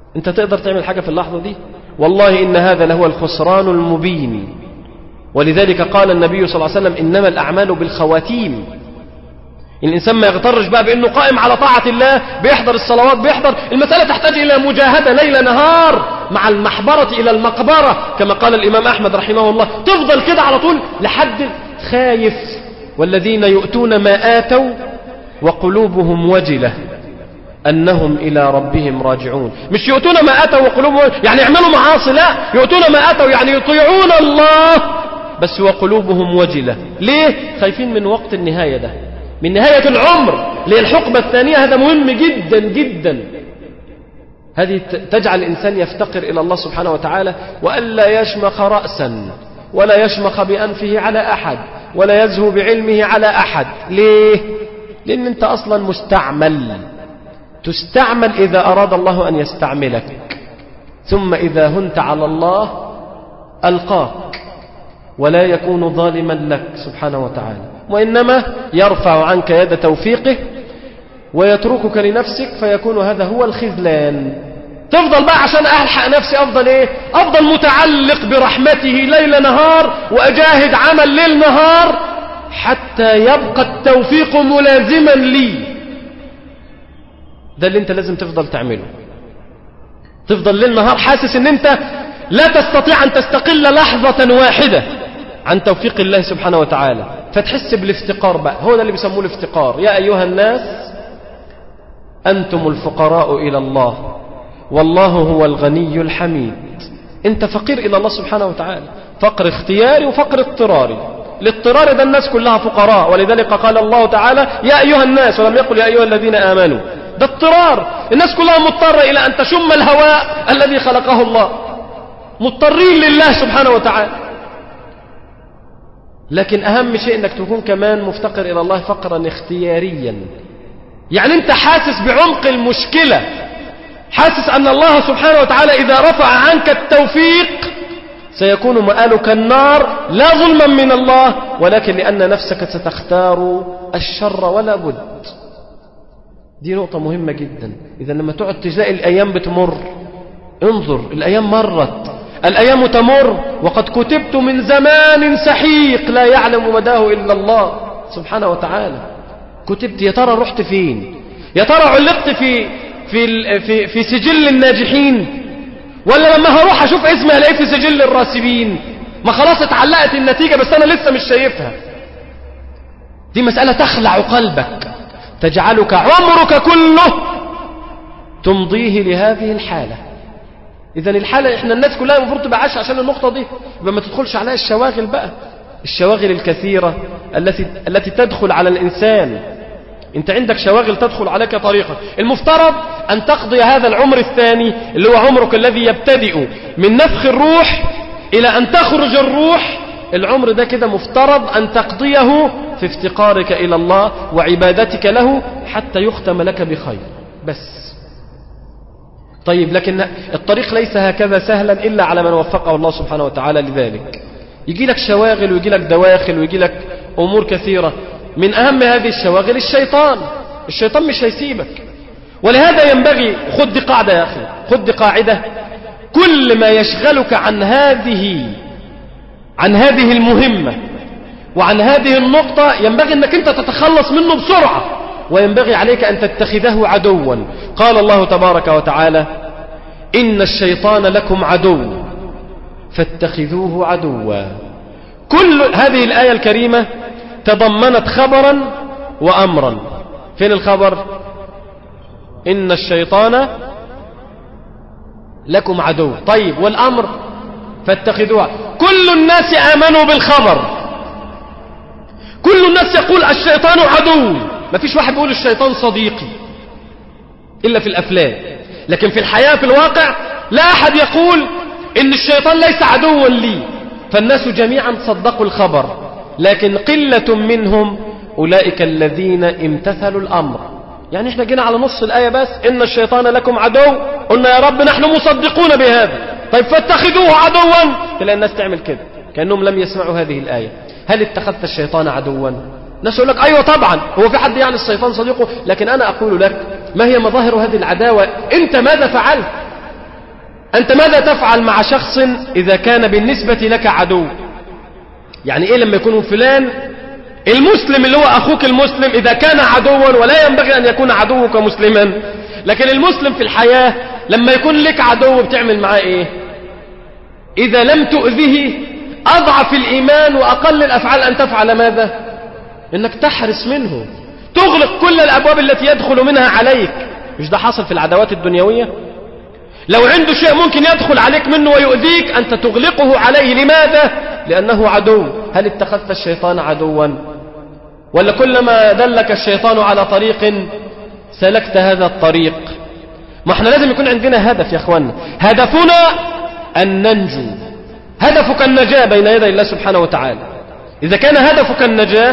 انت تقدر تعمل حاجة في اللحظة دي والله إن هذا لهو الخسران المبين ولذلك قال النبي صلى الله عليه وسلم إنما الأعمال بالخواتيم الإنسان ما يغترش بقى بأنه قائم على طاعة الله بيحضر الصلوات بيحضر المسألة تحتاج إلى مجاهدة ليل نهار مع المحبرة إلى المقبرة كما قال الإمام أحمد رحمه الله تفضل كده على طول لحد خايف والذين يؤتون ما آتوا وقلوبهم وجلة أنهم إلى ربهم راجعون مش يؤتون ما آتوا وقلوبهم يعني يعملوا معاصي لا يؤتون ما آتوا يعني يطيعون الله بس وقلوبهم وجلة ليه خايفين من وقت النهاية ده من نهاية العمر للحقبة الثانية هذا مهم جدا جدا هذه تجعل الإنسان يفتقر إلى الله سبحانه وتعالى وألا يشمخ رأسا ولا يشمخ بأنفه على أحد ولا يزهو بعلمه على أحد ليه؟ لأن أنت أصلا مستعمل تستعمل إذا أراد الله أن يستعملك ثم إذا هنت على الله ألقاك ولا يكون ظالما لك سبحانه وتعالى وإنما يرفع عنك يد توفيقه ويتركك لنفسك فيكون هذا هو الخذلان تفضل بقى عشان ألحق نفسي أفضل إيه أفضل متعلق برحمته ليل نهار وأجاهد عمل ليل نهار حتى يبقى التوفيق ملازما لي ده اللي انت لازم تفضل تعمله تفضل ليل نهار حاسس ان انت لا تستطيع ان تستقل لحظة واحدة عن توفيق الله سبحانه وتعالى فتحس بالافتقار بقى هو ده اللي بيسموه الافتقار يا أيها الناس أنتم الفقراء إلى الله والله هو الغني الحميد انت فقير إلى الله سبحانه وتعالى فقر اختياري وفقر اضطراري الاضطرار ده الناس كلها فقراء ولذلك قال الله تعالى يا أيها الناس ولم يقل يا أيها الذين آمنوا ده اضطرار الناس كلها مضطرة إلى أن تشم الهواء الذي خلقه الله مضطرين لله سبحانه وتعالى لكن أهم شيء أنك تكون كمان مفتقر إلى الله فقرا اختياريا يعني أنت حاسس بعمق المشكلة حاسس أن الله سبحانه وتعالى إذا رفع عنك التوفيق سيكون مآلك النار لا ظلما من الله ولكن لأن نفسك ستختار الشر ولا بد دي نقطة مهمة جدا إذا لما تقعد تلاقي الأيام بتمر انظر الأيام مرت الأيام تمر وقد كتبت من زمان سحيق لا يعلم مداه إلا الله سبحانه وتعالى كتبت يا ترى رحت فين يا ترى علقت في في في في سجل الناجحين ولا لما هروح اشوف اسمي الاقيه في سجل الراسبين ما خلاص اتعلقت النتيجة بس انا لسه مش شايفها دي مسألة تخلع قلبك تجعلك عمرك كله تمضيه لهذه الحالة إذا الحالة إحنا الناس كلها المفروض تبقى عايشة عشان النقطة دي يبقى ما تدخلش عليها الشواغل بقى الشواغل الكثيرة التي التي تدخل على الإنسان أنت عندك شواغل تدخل عليك طريقة المفترض أن تقضي هذا العمر الثاني اللي هو عمرك الذي يبتدئ من نفخ الروح إلى أن تخرج الروح العمر ده كده مفترض أن تقضيه في افتقارك إلى الله وعبادتك له حتى يختم لك بخير بس طيب لكن الطريق ليس هكذا سهلا إلا على من وفقه الله سبحانه وتعالى لذلك يجي لك شواغل ويجي لك دواخل ويجي لك أمور كثيرة من أهم هذه الشواغل الشيطان الشيطان مش هيسيبك ولهذا ينبغي خد دي قاعدة يا أخي خد دي قاعدة كل ما يشغلك عن هذه عن هذه المهمة وعن هذه النقطة ينبغي أنك أنت تتخلص منه بسرعة وينبغي عليك أن تتخذه عدوا قال الله تبارك وتعالى إن الشيطان لكم عدو فاتخذوه عدوا كل هذه الآية الكريمة تضمنت خبرا وأمرا فين الخبر إن الشيطان لكم عدو طيب والأمر فاتخذوها كل الناس آمنوا بالخبر كل الناس يقول الشيطان عدو ما فيش واحد بيقول الشيطان صديقي إلا في الأفلام لكن في الحياة في الواقع لا أحد يقول إن الشيطان ليس عدوا لي فالناس جميعا صدقوا الخبر لكن قلة منهم أولئك الذين امتثلوا الأمر يعني احنا جينا على نص الآية بس إن الشيطان لكم عدو قلنا يا رب نحن مصدقون بهذا طيب فاتخذوه عدوا تلاقي الناس تعمل كده كأنهم لم يسمعوا هذه الآية هل اتخذت الشيطان عدوا الناس يقول لك أيوة طبعا هو في حد يعني الشيطان صديقه لكن أنا أقول لك ما هي مظاهر هذه العداوة أنت ماذا فعلت أنت ماذا تفعل مع شخص إذا كان بالنسبة لك عدو يعني إيه لما يكون فلان المسلم اللي هو أخوك المسلم إذا كان عدوا ولا ينبغي أن يكون عدوك مسلما لكن المسلم في الحياة لما يكون لك عدو بتعمل معاه إيه إذا لم تؤذه أضعف الإيمان وأقل الأفعال أن تفعل ماذا إنك تحرس منه تغلق كل الأبواب التي يدخل منها عليك مش ده حاصل في العدوات الدنيوية لو عنده شيء ممكن يدخل عليك منه ويؤذيك أنت تغلقه عليه لماذا لأنه عدو هل اتخذت الشيطان عدوا ولا كلما دلك الشيطان على طريق سلكت هذا الطريق ما احنا لازم يكون عندنا هدف يا اخوانا هدفنا أن ننجو هدفك النجاة بين يدي الله سبحانه وتعالى إذا كان هدفك النجاة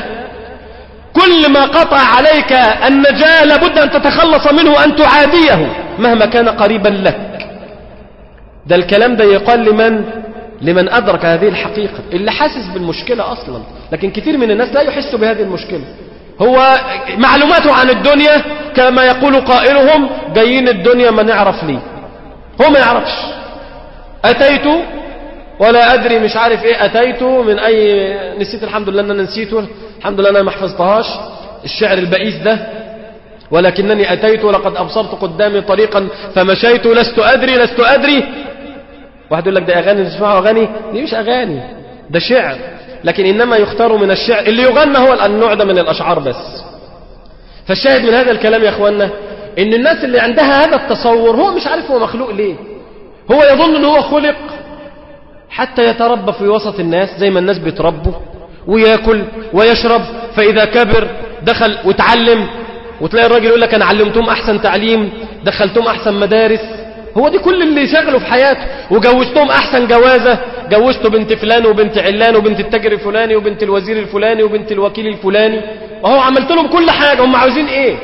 كل ما قطع عليك النجاة لابد أن تتخلص منه وأن تعاديه مهما كان قريبا لك ده الكلام ده يقال لمن لمن أدرك هذه الحقيقة اللي حاسس بالمشكلة أصلا لكن كثير من الناس لا يحس بهذه المشكلة هو معلوماته عن الدنيا كما يقول قائلهم جايين الدنيا ما نعرف ليه هو ما يعرفش أتيت ولا أدري مش عارف إيه أتيت من أي نسيت الحمد لله أن أنا نسيته الحمد لله أنا ما حفظتهاش الشعر البئيس ده ولكنني أتيت ولقد أبصرت قدامي طريقا فمشيت لست أدري لست أدري واحد يقول لك ده أغاني تسمعوا أغاني دي مش أغاني ده شعر لكن إنما يختار من الشعر اللي يغنى هو النوع ده من الأشعار بس فالشاهد من هذا الكلام يا أخوانا إن الناس اللي عندها هذا التصور هو مش عارف هو مخلوق ليه هو يظن أنه هو خلق حتى يتربى في وسط الناس زي ما الناس بيتربوا وياكل ويشرب فإذا كبر دخل وتعلم وتلاقي الراجل يقول لك أنا علمتهم أحسن تعليم دخلتهم أحسن مدارس هو دي كل اللي شغله في حياته وجوزتهم أحسن جوازة جوزته بنت فلان وبنت علان وبنت التاجر الفلاني وبنت الوزير الفلاني وبنت الوكيل الفلاني وهو عملت لهم كل حاجة هم عاوزين ايه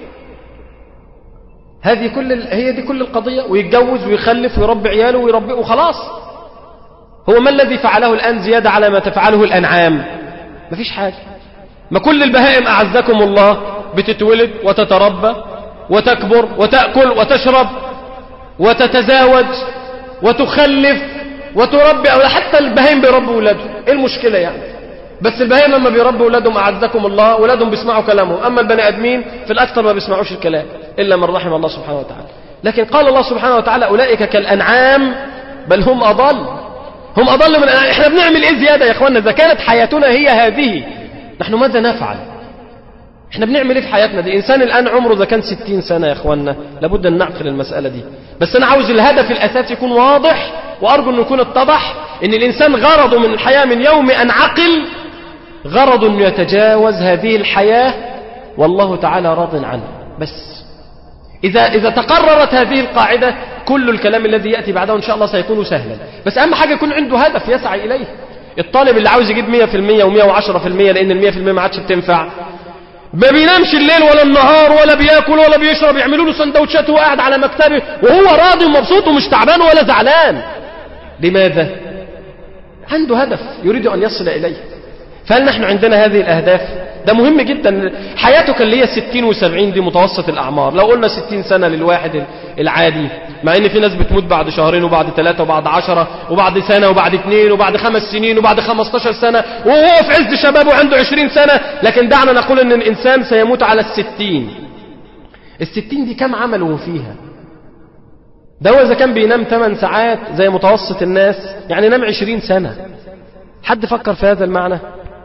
هذه كل ال... هي دي كل القضية ويتجوز ويخلف ويربي عياله ويربيه وخلاص هو ما الذي فعله الآن زيادة على ما تفعله الأنعام مفيش حاجة ما كل البهائم أعزكم الله بتتولد وتتربى وتكبر وتأكل وتشرب وتتزاوج وتخلف وتربي أو حتى البهائم بيربوا أولادهم إيه المشكلة يعني بس البهائم لما بيربوا أولادهم أعزكم الله أولادهم بيسمعوا كلامهم أما البني آدمين في الأكثر ما بيسمعوش الكلام إلا من رحم الله سبحانه وتعالى لكن قال الله سبحانه وتعالى أولئك كالأنعام بل هم أضل هم أضل من الأنعام إحنا بنعمل إيه زيادة يا إخواننا إذا كانت حياتنا هي هذه نحن ماذا نفعل احنا بنعمل ايه في حياتنا دي انسان الان عمره اذا كان ستين سنة يا اخوانا لابد ان نعقل المسألة دي بس انا عاوز الهدف الاساسي يكون واضح وارجو انه يكون اتضح ان الانسان غرضه من الحياة من يوم ان عقل غرض انه يتجاوز هذه الحياة والله تعالى راض عنه بس إذا, إذا تقررت هذه القاعدة كل الكلام الذي يأتي بعده إن شاء الله سيكون سهلا بس أهم حاجة يكون عنده هدف يسعى إليه الطالب اللي عاوز يجيب 100% و110% لأن ال 100% ما عادش بتنفع ما بينامش الليل ولا النهار ولا بياكل ولا بيشرب يعملوا له سندوتشات وهو قاعد على مكتبه وهو راضي ومبسوط ومش تعبان ولا زعلان لماذا عنده هدف يريد أن يصل إليه فهل نحن عندنا هذه الأهداف ده مهم جدا حياتك اللي هي 60 و70 دي متوسط الأعمار لو قلنا 60 سنة للواحد العادي مع ان في ناس بتموت بعد شهرين وبعد ثلاثة وبعد عشرة وبعد سنة وبعد اثنين وبعد خمس سنين وبعد 15 سنة وهو في عز شبابه عنده 20 سنة لكن دعنا نقول ان الانسان سيموت على الستين الستين دي كم عمله فيها ده هو اذا كان بينام 8 ساعات زي متوسط الناس يعني نام 20 سنة حد فكر في هذا المعنى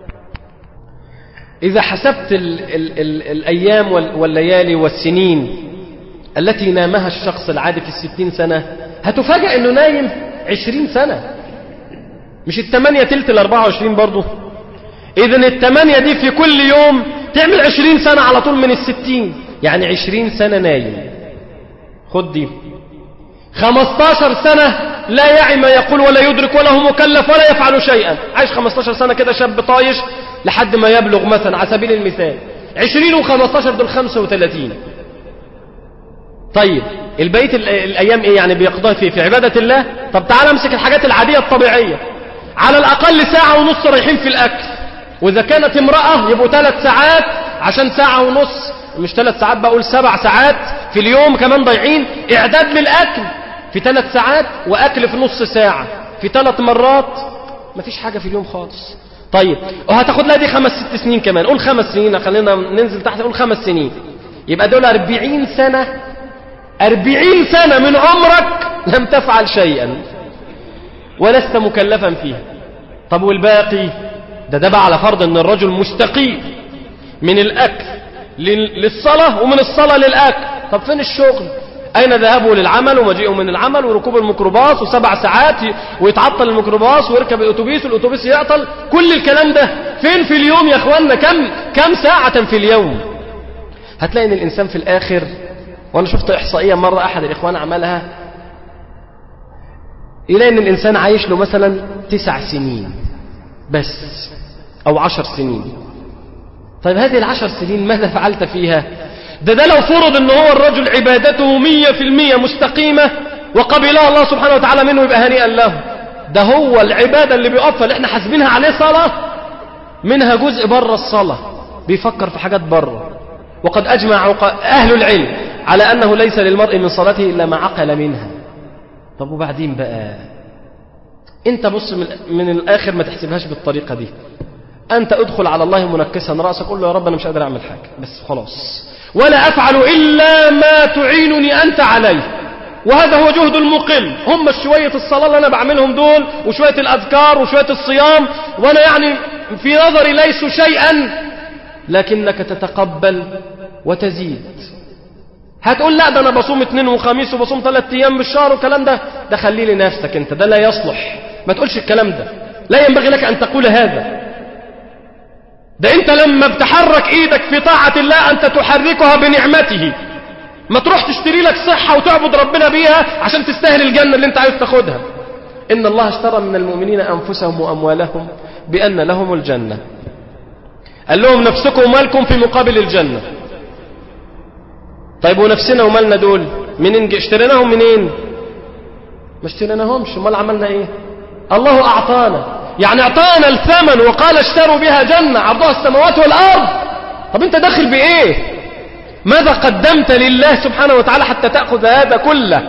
إذا حسبت ال ال ال الأيام والليالي والسنين التي نامها الشخص العادي في الستين سنة هتفاجأ أنه نايم عشرين سنة مش التمانية تلت الأربعة وعشرين برضو إذن التمانية دي في كل يوم تعمل عشرين سنة على طول من الستين يعني عشرين سنة نايم خد دي خمستاشر سنة لا يعي ما يقول ولا يدرك ولا هو مكلف ولا يفعل شيئا عايش خمستاشر سنة كده شاب طايش لحد ما يبلغ مثلا على سبيل المثال عشرين وخمستاشر دول خمسة وثلاثين طيب البيت الأيام إيه يعني بيقضيها في, في عبادة الله طب تعال امسك الحاجات العادية الطبيعية على الأقل ساعة ونص رايحين في الأكل وإذا كانت امرأة يبقوا ثلاث ساعات عشان ساعة ونص مش ثلاث ساعات بقول سبع ساعات في اليوم كمان ضايعين إعداد للأكل في ثلاث ساعات وأكل في نص ساعة في ثلاث مرات مفيش حاجة في اليوم خالص طيب وهتاخد لها دي خمس ست سنين كمان قول خمس سنين خلينا ننزل تحت قول خمس سنين يبقى دول أربعين سنة أربعين سنة من عمرك لم تفعل شيئا ولست مكلفا فيها طب والباقي ده ده بقى على فرض ان الرجل مستقيم من الأكل للصلاة ومن الصلاة للأكل طب فين الشغل أين ذهابه للعمل ومجيئه من العمل وركوب الميكروباص وسبع ساعات ويتعطل الميكروباص ويركب الأتوبيس والأتوبيس يعطل كل الكلام ده فين في اليوم يا أخوانا كم, كم ساعة في اليوم هتلاقي ان الإنسان في الآخر وأنا شفت إحصائية مرة أحد الإخوان عملها يلاقي ان الإنسان عايش له مثلا تسع سنين بس أو عشر سنين طيب هذه العشر سنين ماذا فعلت فيها ده ده لو فرض ان هو الرجل عبادته مية في المية مستقيمة وقبلها الله سبحانه وتعالى منه يبقى هنيئا له ده هو العبادة اللي بيقفها اللي احنا حاسبينها عليه صلاة منها جزء بره الصلاة بيفكر في حاجات بره وقد أجمع أهل العلم على أنه ليس للمرء من صلاته إلا ما عقل منها طب وبعدين بقى انت بص من, من الآخر ما تحسبهاش بالطريقة دي أنت ادخل على الله منكسا رأسك قل له يا رب أنا مش قادر أعمل حاجة بس خلاص ولا أفعل إلا ما تعينني أنت عليه وهذا هو جهد المقل هم شوية الصلاة اللي أنا بعملهم دول وشوية الأذكار وشوية الصيام وأنا يعني في نظري ليسوا شيئا لكنك تتقبل وتزيد هتقول لا ده أنا بصوم اثنين وخميس وبصوم ثلاث أيام بالشهر والكلام ده ده خليه لنفسك أنت ده لا يصلح ما تقولش الكلام ده لا ينبغي لك أن تقول هذا ده انت لما بتحرك ايدك في طاعة الله انت تحركها بنعمته ما تروح تشتري لك صحة وتعبد ربنا بيها عشان تستاهل الجنة اللي انت عايز تاخدها ان الله اشترى من المؤمنين انفسهم واموالهم بان لهم الجنة قال لهم نفسكم ومالكم في مقابل الجنة طيب ونفسنا ومالنا دول منين اشتريناهم منين ما اشتريناهمش امال عملنا ايه الله اعطانا يعني اعطانا الثمن وقال اشتروا بها جنة عرضها السماوات والأرض طب انت داخل بإيه ماذا قدمت لله سبحانه وتعالى حتى تأخذ هذا كله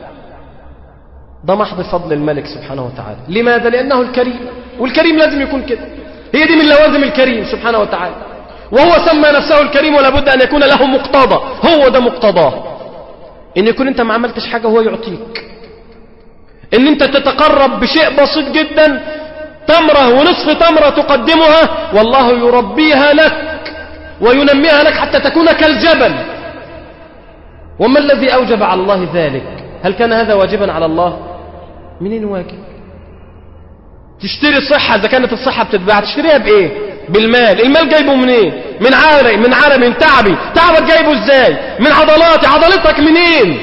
ده محض فضل الملك سبحانه وتعالى لماذا لأنه الكريم والكريم لازم يكون كده هي دي من لوازم الكريم سبحانه وتعالى وهو سمى نفسه الكريم ولا بد أن يكون له مقتضى هو ده مقتضاه إن يكون أنت ما عملتش حاجة هو يعطيك إن أنت تتقرب بشيء بسيط جدا تمرة ونصف تمرة تقدمها والله يربيها لك وينميها لك حتى تكون كالجبل وما الذي أوجب على الله ذلك هل كان هذا واجبا على الله منين واجب تشتري صحة إذا كانت الصحة بتتباع تشتريها بإيه بالمال المال جايبه منين إيه؟ من عرق من عرق من تعبي تعبك جايبه ازاي من عضلاتي عضلتك منين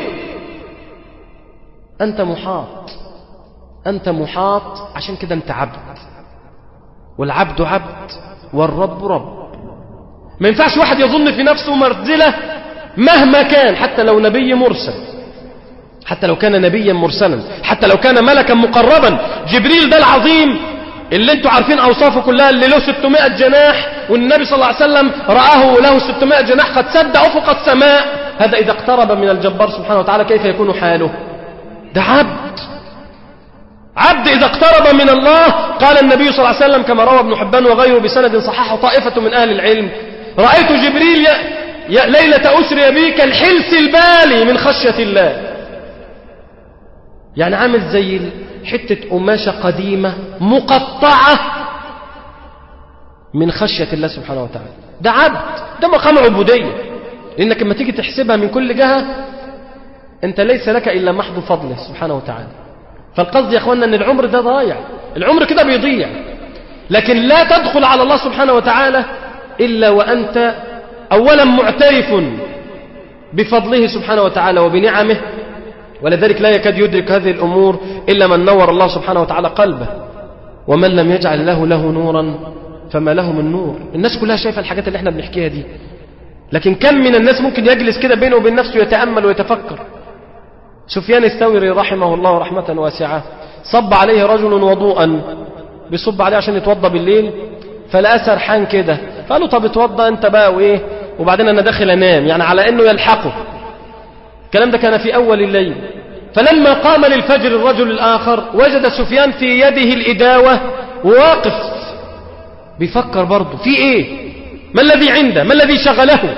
أنت محاط أنت محاط عشان كده أنت عبد والعبد عبد والرب رب ما ينفعش واحد يظن في نفسه مرزلة مهما كان حتى لو نبي مرسل حتى لو كان نبيا مرسلا حتى لو كان ملكا مقربا جبريل ده العظيم اللي انتوا عارفين اوصافه كلها اللي له 600 جناح والنبي صلى الله عليه وسلم رآه له 600 جناح قد سد افق السماء هذا اذا اقترب من الجبار سبحانه وتعالى كيف يكون حاله ده عبد عبد إذا اقترب من الله قال النبي صلى الله عليه وسلم كما روى ابن حبان وغيره بسند صححه طائفة من أهل العلم رأيت جبريل ي... ليلة أسري بي كالحلس البالي من خشية الله يعني عامل زي حتة قماشة قديمة مقطعة من خشية الله سبحانه وتعالى ده عبد ده مقام عبودية لأنك لما تيجي تحسبها من كل جهة أنت ليس لك إلا محض فضله سبحانه وتعالى فالقصد يا اخوانا ان العمر ده ضايع العمر كده بيضيع لكن لا تدخل على الله سبحانه وتعالى الا وانت اولا معترف بفضله سبحانه وتعالى وبنعمه ولذلك لا يكاد يدرك هذه الامور الا من نور الله سبحانه وتعالى قلبه ومن لم يجعل له له نورا فما له من نور الناس كلها شايفه الحاجات اللي احنا بنحكيها دي لكن كم من الناس ممكن يجلس كده بينه وبين نفسه يتامل ويتفكر سفيان الثوري رحمه الله رحمة واسعة صب عليه رجل وضوءا بيصب عليه عشان يتوضى بالليل فلقى سرحان كده فقال له طب اتوضى انت بقى وايه وبعدين انا داخل انام يعني على انه يلحقه الكلام ده كان في اول الليل فلما قام للفجر الرجل الآخر وجد سفيان في يده الإداوة واقف بيفكر برضه في إيه ما الذي عنده ما الذي شغله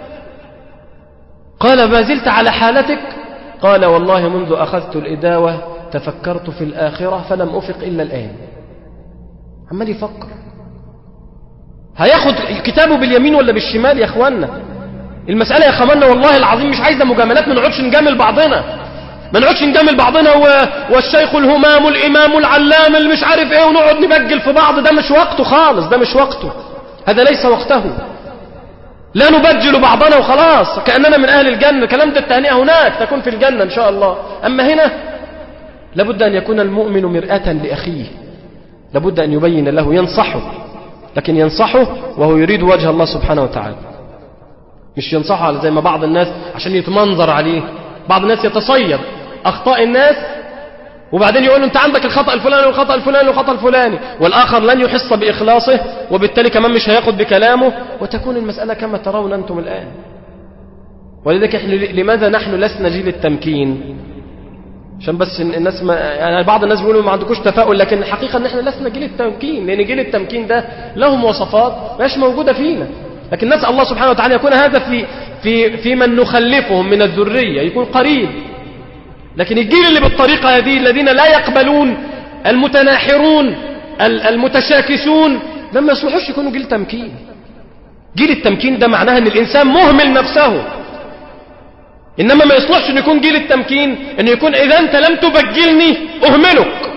قال ما زلت على حالتك قال والله منذ أخذت الإداوة تفكرت في الآخرة فلم أفق إلا الآن عمال يفكر هياخد كتابه باليمين ولا بالشمال يا اخوانا المسألة يا اخوانا والله العظيم مش عايزة مجاملات ما نقعدش نجامل بعضنا ما نقعدش نجامل بعضنا و... والشيخ الهمام الإمام العلام اللي مش عارف ايه ونقعد نبجل في بعض ده مش وقته خالص ده مش وقته هذا ليس وقته لا نبجل بعضنا وخلاص كأننا من أهل الجنة كلام ده التهنئة هناك تكون في الجنة إن شاء الله أما هنا لابد أن يكون المؤمن مرآة لأخيه لابد أن يبين له ينصحه لكن ينصحه وهو يريد وجه الله سبحانه وتعالى مش ينصحه على زي ما بعض الناس عشان يتمنظر عليه بعض الناس يتصيد أخطاء الناس وبعدين يقول له انت عندك الخطأ الفلاني والخطأ الفلاني والخطأ الفلاني والآخر لن يحس بإخلاصه وبالتالي كمان مش هياخد بكلامه وتكون المسألة كما ترون أنتم الآن ولذلك احنا لماذا نحن لسنا جيل التمكين عشان بس الناس ما يعني بعض الناس بيقولوا ما عندكوش تفاؤل لكن الحقيقة ان احنا لسنا جيل التمكين لان جيل التمكين ده له مواصفات مش موجودة فينا لكن نسأل الله سبحانه وتعالى يكون هذا في في في من نخلفهم من الذرية يكون قريب لكن الجيل اللي بالطريقة هذه الذين لا يقبلون المتناحرون المتشاكسون ده ما يصلحوش يكونوا جيل تمكين جيل التمكين ده معناها ان الانسان مهمل نفسه انما ما يصلحش ان يكون جيل التمكين ان يكون اذا انت لم تبجلني اهملك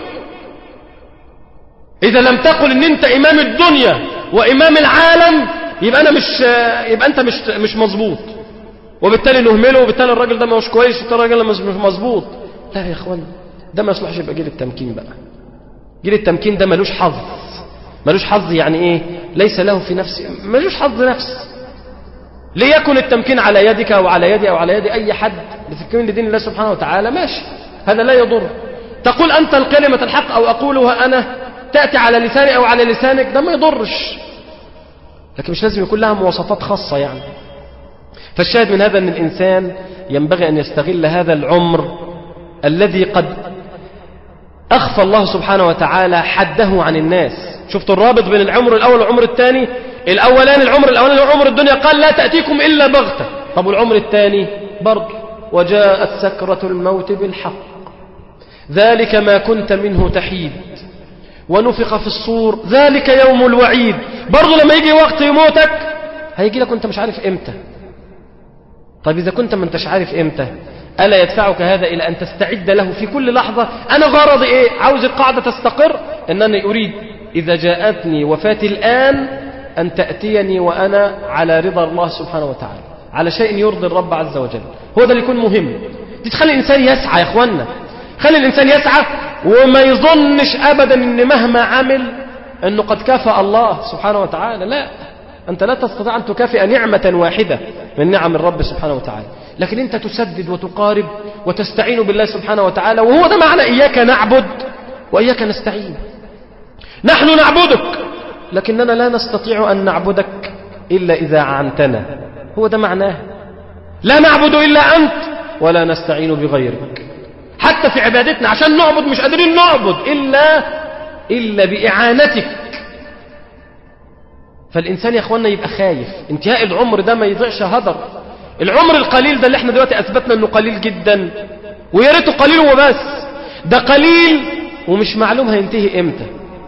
اذا لم تقل ان انت امام الدنيا وامام العالم يبقى انا مش يبقى انت مش مش مظبوط وبالتالي نهمله وبالتالي الراجل ده مش كويس والراجل ده مش مظبوط لا يا اخوان ده ما يصلحش يبقى جيل التمكين بقى جيل التمكين ده ملوش حظ ملوش حظ يعني ايه ليس له في نفسه ملوش حظ نفس ليكن التمكين على يدك او على يدي او على يد اي حد بتكون لدين الله سبحانه وتعالى ماشي هذا لا يضر تقول انت الكلمة الحق او اقولها انا تأتي على لساني او على لسانك ده ما يضرش لكن مش لازم يكون لها مواصفات خاصة يعني فالشاهد من هذا أن الإنسان ينبغي أن يستغل هذا العمر الذي قد أخفى الله سبحانه وتعالى حده عن الناس شفت الرابط بين العمر الأول والعمر الثاني الأولان العمر الأولاني وعمر الدنيا قال لا تأتيكم إلا بغتة طب والعمر الثاني برضه وجاءت سكرة الموت بالحق ذلك ما كنت منه تحيد ونفخ في الصور ذلك يوم الوعيد برضه لما يجي وقت يموتك هيجي لك وانت مش عارف امتى طيب إذا كنت ما انتش عارف إمتى ألا يدفعك هذا إلى أن تستعد له في كل لحظة أنا غرضي إيه عاوز القاعدة تستقر أنني أريد إذا جاءتني وفاتي الآن أن تأتيني وأنا على رضا الله سبحانه وتعالى على شيء يرضي الرب عز وجل هو ده اللي يكون مهم دي تخلي الإنسان يسعى يا إخوانا خلي الإنسان يسعى وما يظنش أبدا أن مهما عمل أنه قد كافأ الله سبحانه وتعالى لا أنت لا تستطيع أن تكافئ نعمة واحدة من نعم الرب سبحانه وتعالى لكن أنت تسدد وتقارب وتستعين بالله سبحانه وتعالى وهو ده معنى إياك نعبد وإياك نستعين نحن نعبدك لكننا لا نستطيع أن نعبدك إلا إذا عنتنا هو ده معناه لا نعبد إلا أنت ولا نستعين بغيرك حتى في عبادتنا عشان نعبد مش قادرين نعبد إلا إلا بإعانتك فالإنسان يا أخوانا يبقى خايف انتهاء العمر ده ما يضيعش هدر العمر القليل ده اللي احنا دلوقتي أثبتنا أنه قليل جدا ويا ريته قليل وبس ده قليل ومش معلوم هينتهي إمتى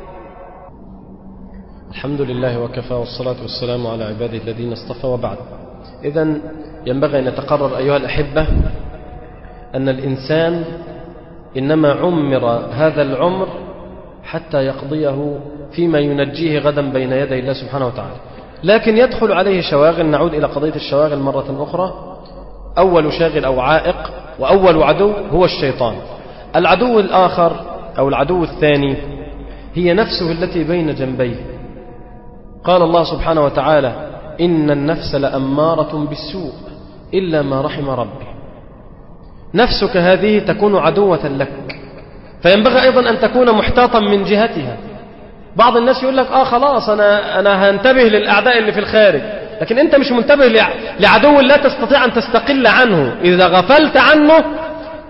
الحمد لله وكفى والصلاة والسلام على عباده الذين اصطفى وبعد إذا ينبغي أن يتقرر أيها الأحبة أن الإنسان إنما عمر هذا العمر حتى يقضيه فيما ينجيه غدا بين يدي الله سبحانه وتعالى لكن يدخل عليه شواغل نعود إلى قضية الشواغل مرة أخرى أول شاغل أو عائق وأول عدو هو الشيطان العدو الآخر أو العدو الثاني هي نفسه التي بين جنبيه قال الله سبحانه وتعالى إن النفس لأمارة بالسوء إلا ما رحم ربي نفسك هذه تكون عدوة لك فينبغي أيضا أن تكون محتاطا من جهتها بعض الناس يقول لك آه خلاص أنا, أنا هنتبه للأعداء اللي في الخارج لكن أنت مش منتبه لعدو لا تستطيع أن تستقل عنه إذا غفلت عنه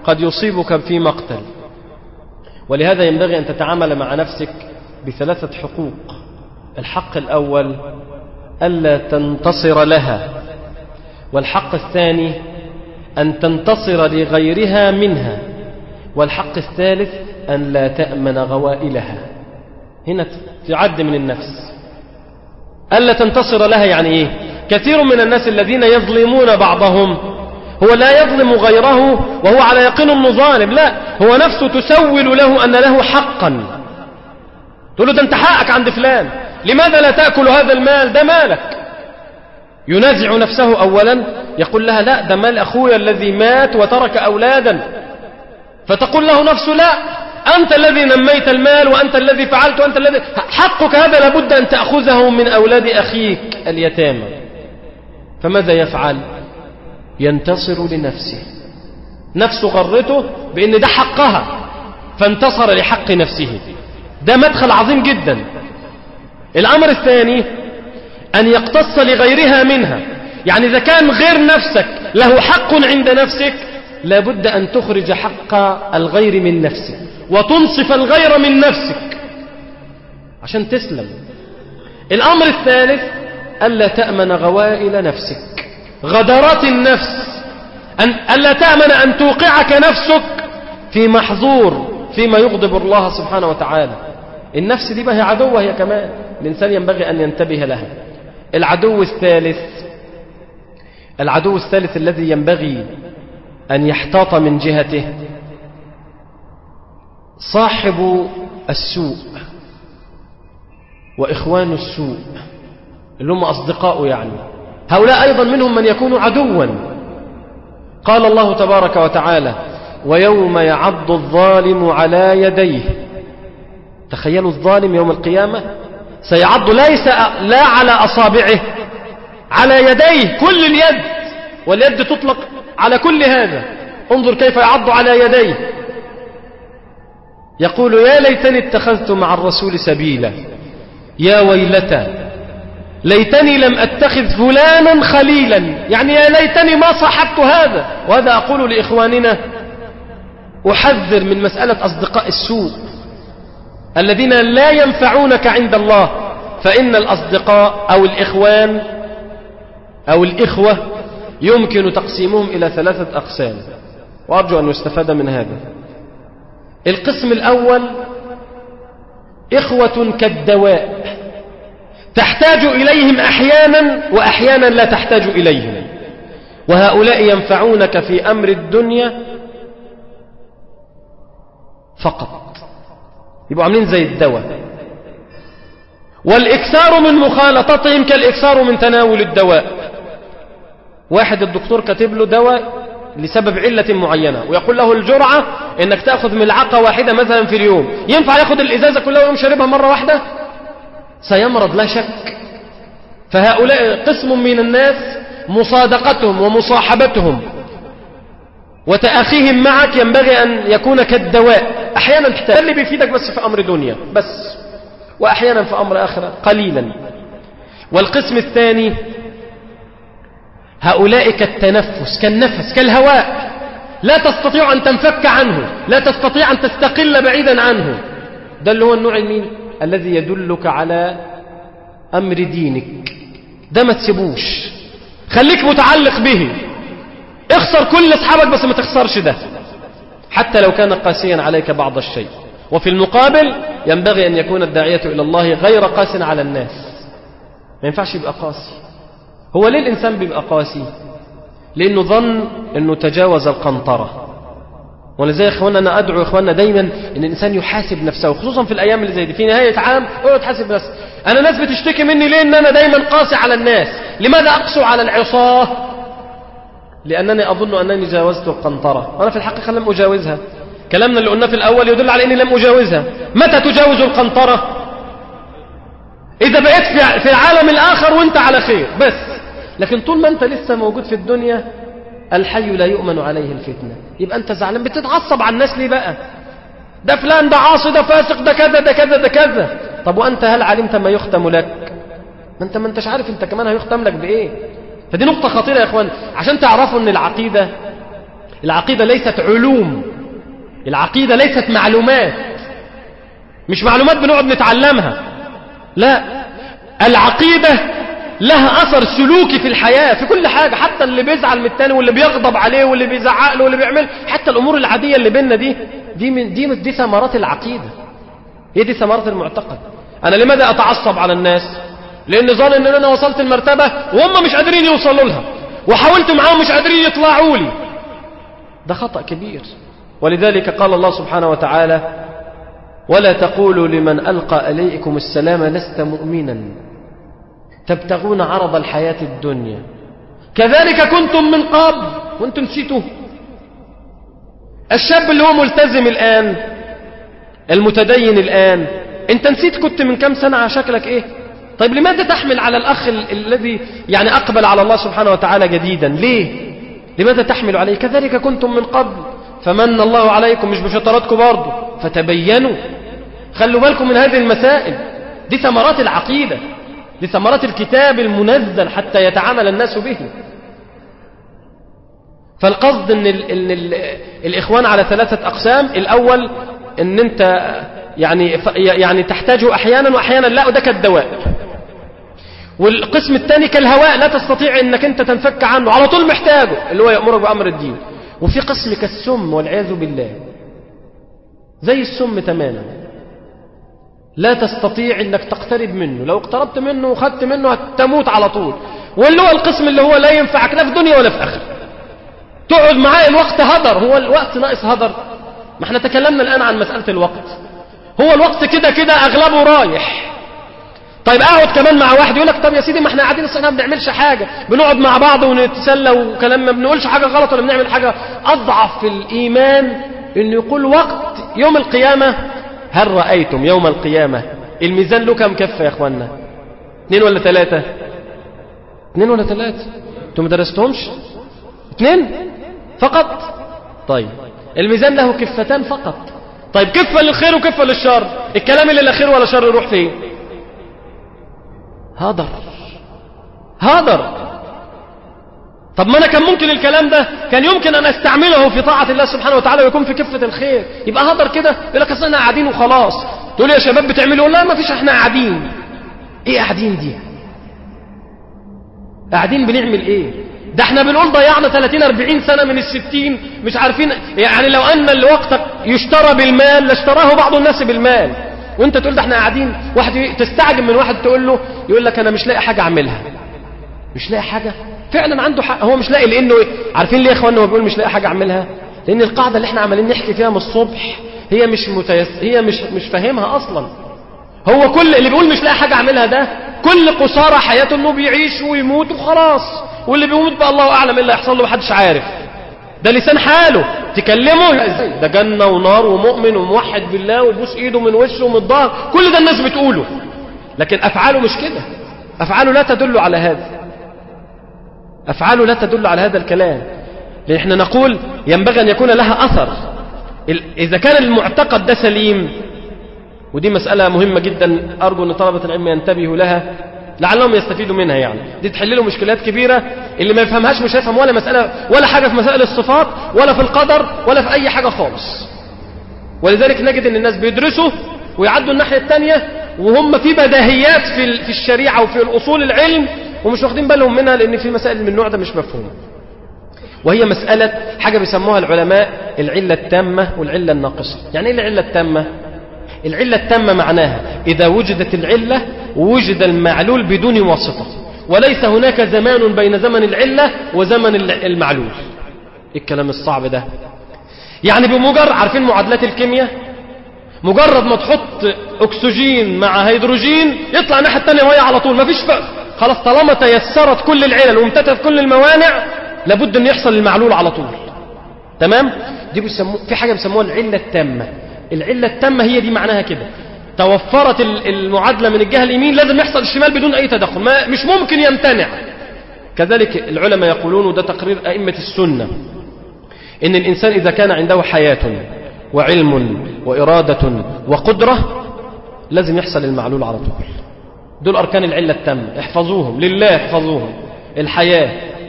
قد يصيبك في مقتل ولهذا ينبغي أن تتعامل مع نفسك بثلاثة حقوق الحق الأول ألا تنتصر لها والحق الثاني أن تنتصر لغيرها منها والحق الثالث أن لا تأمن غوائلها هنا تعد من النفس ألا تنتصر لها يعني إيه كثير من الناس الذين يظلمون بعضهم هو لا يظلم غيره وهو على يقين انه ظالم لا هو نفسه تسول له أن له حقا تقول له ده انت حقك عند فلان لماذا لا تأكل هذا المال ده مالك ينازع نفسه أولا يقول لها لا ده مال أخويا الذي مات وترك أولادا فتقول له نفسه لا أنت الذي نميت المال وأنت الذي فعلت وأنت الذي حقك هذا لابد أن تأخذه من أولاد أخيك اليتامى فماذا يفعل ينتصر لنفسه نفسه غرته بأن ده حقها فانتصر لحق نفسه ده مدخل عظيم جدا الأمر الثاني أن يقتص لغيرها منها يعني إذا كان غير نفسك له حق عند نفسك لابد أن تخرج حق الغير من نفسك وتنصف الغير من نفسك عشان تسلم الأمر الثالث ألا تأمن غوائل نفسك غدرات النفس أن ألا تأمن أن توقعك نفسك في محظور فيما يغضب الله سبحانه وتعالى النفس دي بقى هي عدوة هي كمان الإنسان ينبغي أن ينتبه لها العدو الثالث العدو الثالث الذي ينبغي أن يحتاط من جهته صاحب السوء وإخوان السوء اللي هم أصدقاء يعني هؤلاء أيضا منهم من يكون عدوا قال الله تبارك وتعالى ويوم يعض الظالم على يديه تخيلوا الظالم يوم القيامة سيعض ليس لا على أصابعه على يديه كل اليد واليد تطلق على كل هذا انظر كيف يعض على يديه يقول يا ليتني اتخذت مع الرسول سبيلا يا ويلتى ليتني لم أتخذ فلانا خليلا يعني يا ليتني ما صاحبت هذا وهذا أقول لإخواننا أحذر من مسألة أصدقاء السوء الذين لا ينفعونك عند الله فإن الأصدقاء أو الإخوان أو الإخوة يمكن تقسيمهم إلى ثلاثة أقسام وأرجو أن يستفاد من هذا القسم الأول إخوة كالدواء تحتاج إليهم أحيانا وأحيانا لا تحتاج إليهم وهؤلاء ينفعونك في أمر الدنيا فقط يبقوا عاملين زي الدواء والإكثار من مخالطتهم كالإكثار من تناول الدواء واحد الدكتور كاتب له دواء لسبب علة معينة ويقول له الجرعة انك تأخذ ملعقة واحدة مثلا في اليوم ينفع ياخذ الإزازة كلها ويقوم شاربها مرة واحدة سيمرض لا شك فهؤلاء قسم من الناس مصادقتهم ومصاحبتهم وتأخيهم معك ينبغي أن يكون كالدواء أحيانا تحتاج اللي بيفيدك بس في أمر دنيا بس وأحيانا في أمر آخر قليلا والقسم الثاني هؤلاء كالتنفس كالنفس كالهواء لا تستطيع أن تنفك عنه لا تستطيع أن تستقل بعيدا عنه ده اللي هو النوع المين الذي يدلك على أمر دينك ده ما تسيبوش خليك متعلق به اخسر كل اصحابك بس ما تخسرش ده حتى لو كان قاسيا عليك بعض الشيء وفي المقابل ينبغي أن يكون الداعية إلى الله غير قاس على الناس ما ينفعش يبقى قاسي هو ليه الإنسان بيبقى قاسي لأنه ظن أنه تجاوز القنطرة ولذلك اخوانا انا ادعو اخواننا دايما ان الانسان يحاسب نفسه خصوصا في الايام اللي زي دي في نهايه عام اقعد تحاسب نفسك انا ناس بتشتكي مني ليه ان انا دايما قاسي على الناس لماذا اقسو على العصاه لانني اظن انني جاوزت القنطره وانا في الحقيقه لم اجاوزها كلامنا اللي قلناه في الاول يدل على اني لم اجاوزها متى تجاوز القنطره اذا بقيت في العالم الاخر وانت على خير بس لكن طول ما انت لسه موجود في الدنيا الحي لا يؤمن عليه الفتنة يبقى أنت زعلان بتتعصب على الناس ليه بقى ده فلان ده عاصي ده فاسق ده كذا ده كذا ده كذا طب وأنت هل علمت ما يختم لك ما أنت ما أنتش عارف أنت كمان هيختم لك بإيه فدي نقطة خطيرة يا إخوان عشان تعرفوا أن العقيدة العقيدة ليست علوم العقيدة ليست معلومات مش معلومات بنقعد نتعلمها لا العقيدة لها أثر سلوكي في الحياة في كل حاجة حتى اللي بيزعل من التاني واللي بيغضب عليه واللي بيزعق له واللي بيعمل حتى الأمور العادية اللي بيننا دي دي من دي, دي ثمرات العقيدة هي دي ثمرات المعتقد أنا لماذا أتعصب على الناس لأن ظن أن أنا وصلت المرتبة وهم مش قادرين يوصلوا لها وحاولت معاهم مش قادرين يطلعوا لي ده خطأ كبير ولذلك قال الله سبحانه وتعالى ولا تقولوا لمن ألقى إليكم السلام لست مؤمنا تبتغون عرض الحياة الدنيا كذلك كنتم من قبل وانتم نسيتوا الشاب اللي هو ملتزم الآن المتدين الآن انت نسيت كنت من كم سنة على شكلك ايه طيب لماذا تحمل على الأخ ال- الذي يعني أقبل على الله سبحانه وتعالى جديدا ليه لماذا تحمل عليه كذلك كنتم من قبل فمن الله عليكم مش بشطاراتكم برضه فتبينوا خلوا بالكم من هذه المسائل دي ثمرات العقيدة دي ثمرات الكتاب المنزل حتى يتعامل الناس به فالقصد ان, ال إن ال الاخوان على ثلاثة اقسام الاول ان انت يعني ف- يعني تحتاجه احيانا واحيانا لا وده كالدواء والقسم الثاني كالهواء لا تستطيع انك انت تنفك عنه على طول محتاجه اللي هو يأمرك بأمر الدين وفي قسم كالسم والعياذ بالله زي السم تماما لا تستطيع انك تقترب منه لو اقتربت منه وخدت منه هتموت على طول واللي هو القسم اللي هو لا ينفعك لا في دنيا ولا في اخره تقعد معاه الوقت هدر هو الوقت ناقص هدر ما احنا تكلمنا الان عن مسألة الوقت هو الوقت كده كده اغلبه رايح طيب اقعد كمان مع واحد يقول لك طب يا سيدي ما احنا قاعدين احنا ما بنعملش حاجه بنقعد مع بعض ونتسلى وكلام ما بنقولش حاجه غلط ولا بنعمل حاجه اضعف في الايمان انه يقول وقت يوم القيامه هل رايتم يوم القيامه الميزان له كم كفه يا اخوانا اثنين ولا ثلاثه اثنين ولا ثلاثه انتوا ما درستهمش اثنين فقط طيب الميزان له كفتان فقط طيب كفه للخير وكفه للشر الكلام اللي لا خير ولا شر يروح فين هدر هدر طب ما انا كان ممكن الكلام ده كان يمكن ان استعمله في طاعه الله سبحانه وتعالى ويكون في كفه الخير يبقى هدر كده يقول لك اصل احنا قاعدين وخلاص تقول يا شباب بتعملوا لا ما فيش احنا قاعدين ايه قاعدين دي قاعدين بنعمل ايه ده احنا بنقول ضيعنا 30 40 سنه من الستين مش عارفين يعني لو ان الوقت يشترى بالمال لاشتراه بعض الناس بالمال وانت تقول ده احنا قاعدين واحد ي- تستعجب من واحد تقول له يقول لك انا مش لاقي حاجه اعملها مش لاقي حاجه فعلا عنده حق هو مش لاقي لانه إيه؟ عارفين ليه يا اخوانا هو بيقول مش لاقي حاجه اعملها لان القاعده اللي احنا عمالين نحكي فيها من الصبح هي مش متيس... هي مش مش فاهمها اصلا هو كل اللي بيقول مش لاقي حاجه اعملها ده كل قصارى حياته انه بيعيش ويموت وخلاص واللي بيموت بقى الله اعلم ايه اللي هيحصل له محدش عارف ده لسان حاله تكلمه ده جنة ونار ومؤمن وموحد بالله وبوس ايده من وشه ومن الظهر كل ده الناس بتقوله لكن افعاله مش كده افعاله لا تدل على هذا افعاله لا تدل على هذا الكلام لان احنا نقول ينبغي ان يكون لها اثر ال- اذا كان المعتقد ده سليم ودي مسألة مهمة جدا أرجو أن طلبة العلم ينتبهوا لها لعلهم يستفيدوا منها يعني دي تحل له مشكلات كبيرة اللي ما يفهمهاش مش هيفهم ولا مسألة ولا حاجة في مسائل الصفات ولا في القدر ولا في أي حاجة خالص ولذلك نجد أن الناس بيدرسوا ويعدوا الناحية التانية وهم في بداهيات في ال- في الشريعة وفي الأصول العلم ومش واخدين بالهم منها لأن في مسائل من النوع ده مش مفهومة وهي مسألة حاجة بيسموها العلماء العلة التامة والعلة الناقصة يعني ايه العلة التامة العلة التامة معناها إذا وجدت العلة وجد المعلول بدون واسطة وليس هناك زمان بين زمن العلة وزمن الع- المعلول إيه الكلام الصعب ده يعني بمجرد عارفين معادلات الكيمياء مجرد ما تحط اكسجين مع هيدروجين يطلع الناحيه الثانيه ميه على طول مفيش فرق خلاص طالما تيسرت كل العلل وامتثلت كل الموانع لابد ان يحصل المعلول على طول تمام دي بيسموه في حاجه بيسموها العله التامه العله التامه هي دي معناها كده توفرت ال- المعادله من الجهه اليمين لازم يحصل الشمال بدون اي تدخل ما مش ممكن يمتنع كذلك العلماء يقولون وده تقرير ائمه السنه إن الإنسان إذا كان عنده حياة وعلم وإرادة وقدرة لازم يحصل المعلول على طول دول أركان العلة التامة احفظوهم لله احفظوهم الحياة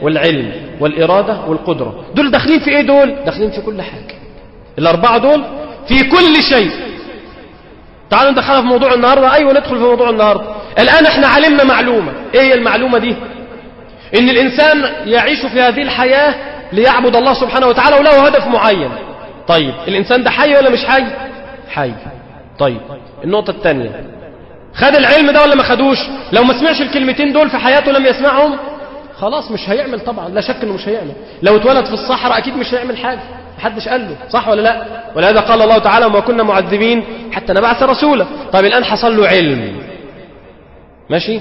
والعلم والإرادة والقدرة دول داخلين في ايه دول داخلين في كل حاجة الأربعة دول في كل شيء تعالوا ندخلها في موضوع النهاردة أيوة ندخل في موضوع النهاردة الآن احنا علمنا معلومة ايه هي المعلومة دي ان الإنسان يعيش في هذه الحياة ليعبد الله سبحانه وتعالى وله هدف معين طيب الإنسان ده حي ولا مش حي حي طيب النقطة الثانية خد العلم ده ولا ما خدوش لو ما سمعش الكلمتين دول في حياته لم يسمعهم خلاص مش هيعمل طبعا لا شك انه مش هيعمل لو اتولد في الصحراء اكيد مش هيعمل حاجه محدش قال له صح ولا لا ولهذا قال الله تعالى وما كنا معذبين حتى نبعث رسولا طيب الان حصل له علم ماشي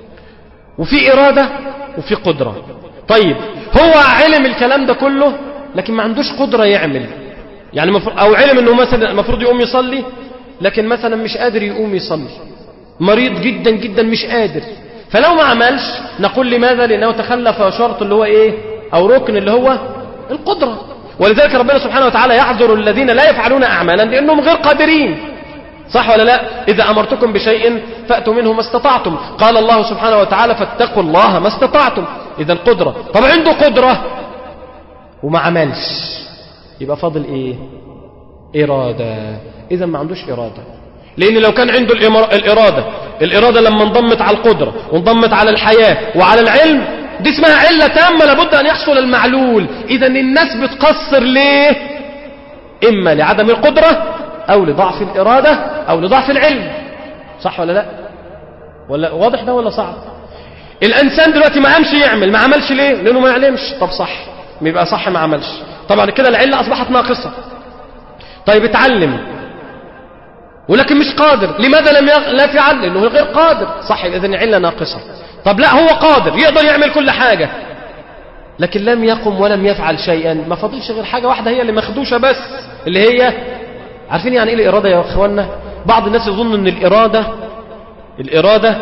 وفي اراده وفي قدره طيب هو علم الكلام ده كله لكن ما عندوش قدره يعمل يعني مفروض او علم انه مثلا المفروض يقوم يصلي لكن مثلا مش قادر يقوم يصلي مريض جدا جدا مش قادر فلو ما عملش نقول لماذا لأنه تخلف شرط اللي هو إيه أو ركن اللي هو القدرة ولذلك ربنا سبحانه وتعالى يعذر الذين لا يفعلون أعمالا لأنهم غير قادرين صح ولا لا إذا أمرتكم بشيء فأتوا منه ما استطعتم قال الله سبحانه وتعالى فاتقوا الله ما استطعتم إذا القدرة طب عنده قدرة وما عملش يبقى فاضل إيه إرادة إذا ما عندوش إرادة لأن لو كان عنده الإرادة الإرادة لما انضمت على القدرة وانضمت على الحياة وعلى العلم دي اسمها علة تامة لابد أن يحصل المعلول إذا الناس بتقصر ليه إما لعدم القدرة أو لضعف الإرادة أو لضعف العلم صح ولا لا ولا واضح ده ولا صعب الإنسان دلوقتي ما قامش يعمل ما عملش ليه لأنه ما يعلمش طب صح يبقى صح ما عملش طبعا كده العلة أصبحت ناقصة طيب اتعلم ولكن مش قادر لماذا لم لا يفعل لأنه غير قادر صح إذن علة ناقصة طب لا هو قادر يقدر يعمل كل حاجة لكن لم يقم ولم يفعل شيئا ما فضلش غير حاجة واحدة هي اللي مخدوشة بس اللي هي عارفين يعني ايه الإرادة يا أخوانا بعض الناس يظن ان الإرادة الإرادة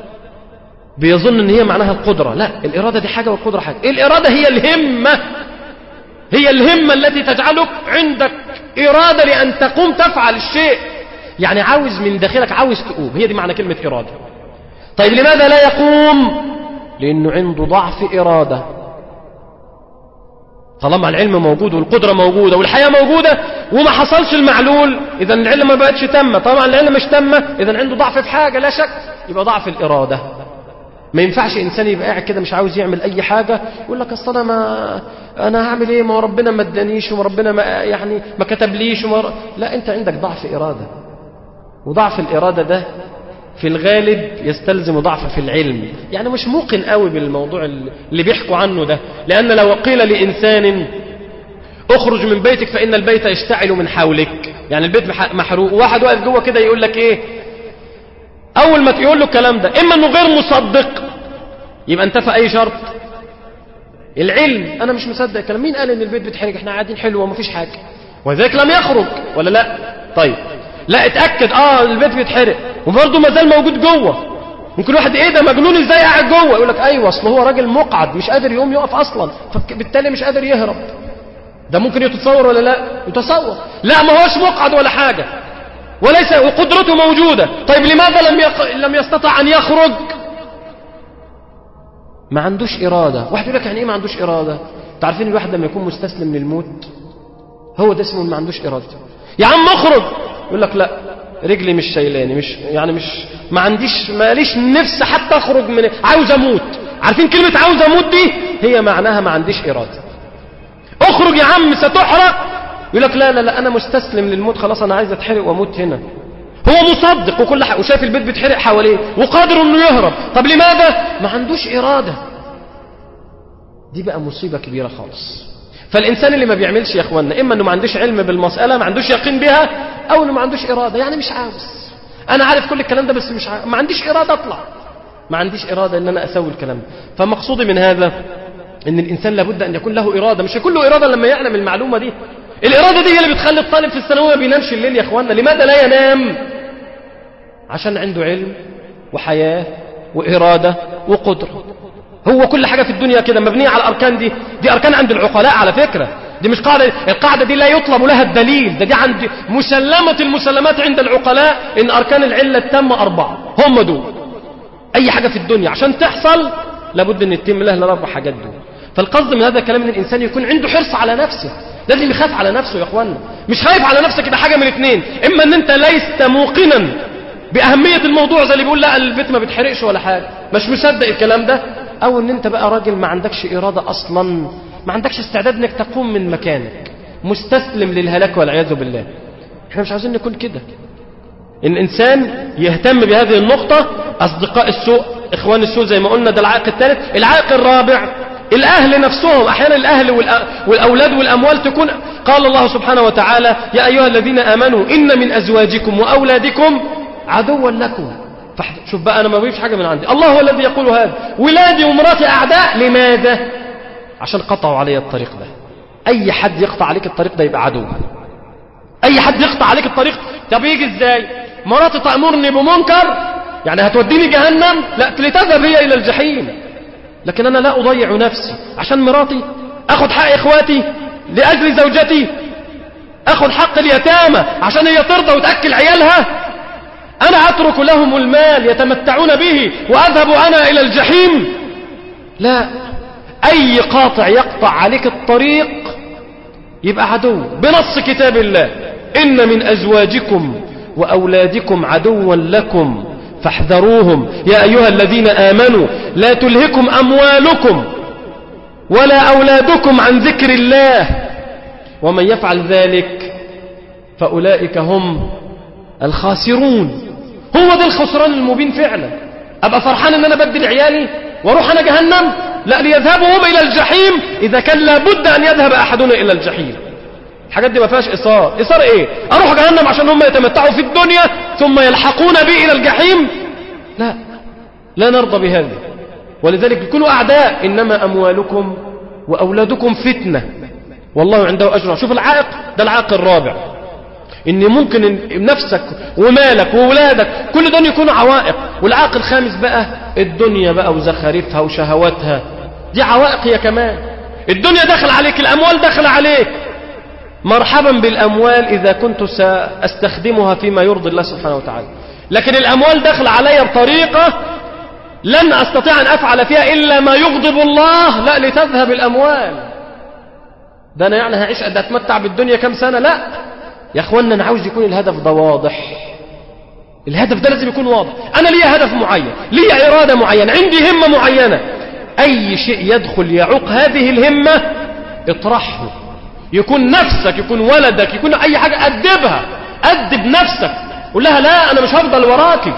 بيظن ان هي معناها القدرة لا الإرادة دي حاجة والقدرة حاجة الإرادة هي الهمة هي الهمة التي تجعلك عندك إرادة لأن تقوم تفعل الشيء يعني عاوز من داخلك عاوز تقوم هي دي معنى كلمة إرادة طيب لماذا لا يقوم لأنه عنده ضعف إرادة طالما العلم موجود والقدرة موجودة والحياة موجودة وما حصلش المعلول إذا العلم ما بقتش تامة طبعا العلم مش تامة إذا عنده ضعف في حاجة لا شك يبقى ضعف الإرادة ما ينفعش إنسان يبقى قاعد كده مش عاوز يعمل أي حاجة يقول لك أصل أنا ما أنا هعمل إيه ما ربنا ما ادانيش وربنا ما يعني ما كتبليش وما لا أنت عندك ضعف إرادة وضعف الإرادة ده في الغالب يستلزم ضعف في العلم يعني مش موقن قوي بالموضوع اللي بيحكوا عنه ده لأن لو قيل لإنسان اخرج من بيتك فإن البيت يشتعل من حولك يعني البيت محروق وواحد واقف جوه كده يقول لك ايه اول ما تقول له الكلام ده اما انه غير مصدق يبقى انتفى اي شرط العلم انا مش مصدق الكلام مين قال ان البيت بيتحرق احنا قاعدين حلو ومفيش حاجه ولذلك لم يخرج ولا لا طيب لا اتاكد اه البيت بيتحرق وبرضه ما زال موجود جوه ممكن واحد ايه ده مجنون ازاي قاعد جوه يقول لك ايوه اصل هو راجل مقعد مش قادر يقوم يقف اصلا فبالتالي مش قادر يهرب ده ممكن يتصور ولا لا يتصور لا ما هوش مقعد ولا حاجه وليس وقدرته موجوده طيب لماذا لم يق... لم يستطع ان يخرج ما عندوش اراده واحد يقول لك يعني ايه ما عندوش اراده تعرفين الواحد لما يكون مستسلم للموت هو ده اسمه ما عندوش اراده يا عم اخرج يقول لك لا رجلي مش شايلاني مش يعني مش ما عنديش ماليش نفس حتى اخرج من عاوز اموت عارفين كلمه عاوز اموت دي هي معناها ما عنديش اراده اخرج يا عم ستحرق يقول لك لا لا لا انا مستسلم للموت خلاص انا عايز اتحرق واموت هنا هو مصدق وكل حاجه وشايف البيت بيتحرق حواليه وقادر انه يهرب طب لماذا ما عندوش اراده دي بقى مصيبه كبيره خالص فالإنسان اللي ما بيعملش يا أخوانا إما أنه ما عندوش علم بالمسألة ما عندوش يقين بها أو أنه ما عندوش إرادة يعني مش عاوز أنا عارف كل الكلام ده بس مش عاوز ما عنديش إرادة أطلع ما عنديش إرادة أن أنا أسوي الكلام ده فمقصودي من هذا أن الإنسان لابد أن يكون له إرادة مش يكون له إرادة لما يعلم المعلومة دي الإرادة دي هي اللي بتخلي الطالب في الثانوية ما بينامش الليل يا أخوانا لماذا لا ينام عشان عنده علم وحياة وإرادة وقدرة هو كل حاجة في الدنيا كده مبنية على الأركان دي دي أركان عند العقلاء على فكرة دي مش قاعدة القاعدة دي لا يطلب لها الدليل ده دي عند مسلمة المسلمات عند العقلاء إن أركان العلة التامة أربعة هم دول أي حاجة في الدنيا عشان تحصل لابد أن يتم لها الأربع حاجات دول فالقصد من هذا الكلام ان الانسان يكون عنده حرص على نفسه لازم يخاف على نفسه يا اخوانا مش خايف على نفسك يبقى حاجه من الاثنين اما ان انت ليست موقنا باهميه الموضوع زي اللي بيقول لا البيت ما بتحرقش ولا حاجه مش مصدق الكلام ده او ان انت بقى راجل ما عندكش اراده اصلا ما عندكش استعداد انك تقوم من مكانك مستسلم للهلاك والعياذ بالله احنا مش عاوزين نكون كده ان الانسان يهتم بهذه النقطه اصدقاء السوء اخوان السوء زي ما قلنا ده العائق الثالث العائق الرابع الاهل نفسهم احيانا الاهل والاولاد والاموال تكون قال الله سبحانه وتعالى يا ايها الذين امنوا ان من ازواجكم واولادكم عدوا لكم شوف بقى انا ما بجيبش حاجه من عندي الله هو الذي يقول هذا ولادي ومراتي اعداء لماذا عشان قطعوا علي الطريق ده اي حد يقطع عليك الطريق ده يبقى عدو اي حد يقطع عليك الطريق طب يجي ازاي مراتي تامرني بمنكر يعني هتوديني جهنم لا لتذهب هي الى الجحيم لكن انا لا اضيع نفسي عشان مراتي اخذ حق اخواتي لاجل زوجتي اخذ حق اليتامى عشان هي ترضى وتاكل عيالها انا اترك لهم المال يتمتعون به واذهب انا الى الجحيم لا اي قاطع يقطع عليك الطريق يبقى عدو بنص كتاب الله ان من ازواجكم واولادكم عدوا لكم فاحذروهم يا أيها الذين آمنوا لا تلهكم أموالكم ولا أولادكم عن ذكر الله ومن يفعل ذلك فأولئك هم الخاسرون هو ده الخسران المبين فعلا أبقى فرحان أن أنا بدل عيالي واروح أنا جهنم لا ليذهبوا هم إلى الجحيم إذا كان لابد أن يذهب أحدنا إلى الجحيم الحاجات دي ما فيهاش إصار إصار إيه أروح جهنم عشان هم يتمتعوا في الدنيا ثم يلحقون بي إلى الجحيم لا لا نرضى بهذا ولذلك كونوا أعداء إنما أموالكم وأولادكم فتنة والله عنده أجر شوف العائق ده العائق الرابع إن ممكن إن نفسك ومالك وولادك كل دول يكونوا عوائق والعائق الخامس بقى الدنيا بقى وزخارفها وشهواتها دي عوائق هي كمان الدنيا دخل عليك الأموال دخل عليك مرحبا بالأموال إذا كنت سأستخدمها فيما يرضي الله سبحانه وتعالى لكن الأموال دخل علي بطريقة لن أستطيع أن أفعل فيها إلا ما يغضب الله لا لتذهب الأموال ده أنا يعني هعيش قد أتمتع بالدنيا كم سنة لا يا أخوانا أنا عاوز يكون الهدف ده واضح الهدف ده لازم يكون واضح أنا لي هدف معين لي إرادة معينة عندي همة معينة أي شيء يدخل يعوق هذه الهمة اطرحه يكون نفسك يكون ولدك يكون أي حاجة أدبها أدب نفسك قول لها لا أنا مش هفضل وراكي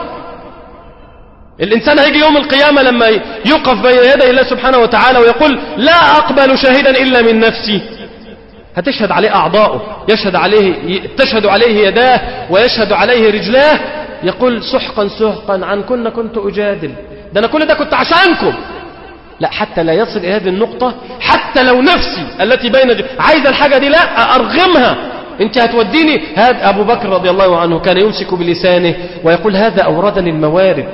الإنسان هيجي يوم القيامة لما يقف بين يدي الله سبحانه وتعالى ويقول لا أقبل شاهدا إلا من نفسي هتشهد عليه أعضاؤه يشهد عليه تشهد عليه يداه ويشهد عليه رجلاه يقول سحقا سحقا عن كنا كنت أجادل ده أنا كل ده كنت عشانكم لا حتى لا يصل إلى هذه النقطة حتى لو نفسي التي بين عايز الحاجة دي لا أرغمها انت هتوديني هذا أبو بكر رضي الله عنه كان يمسك بلسانه ويقول هذا أوردني الموارد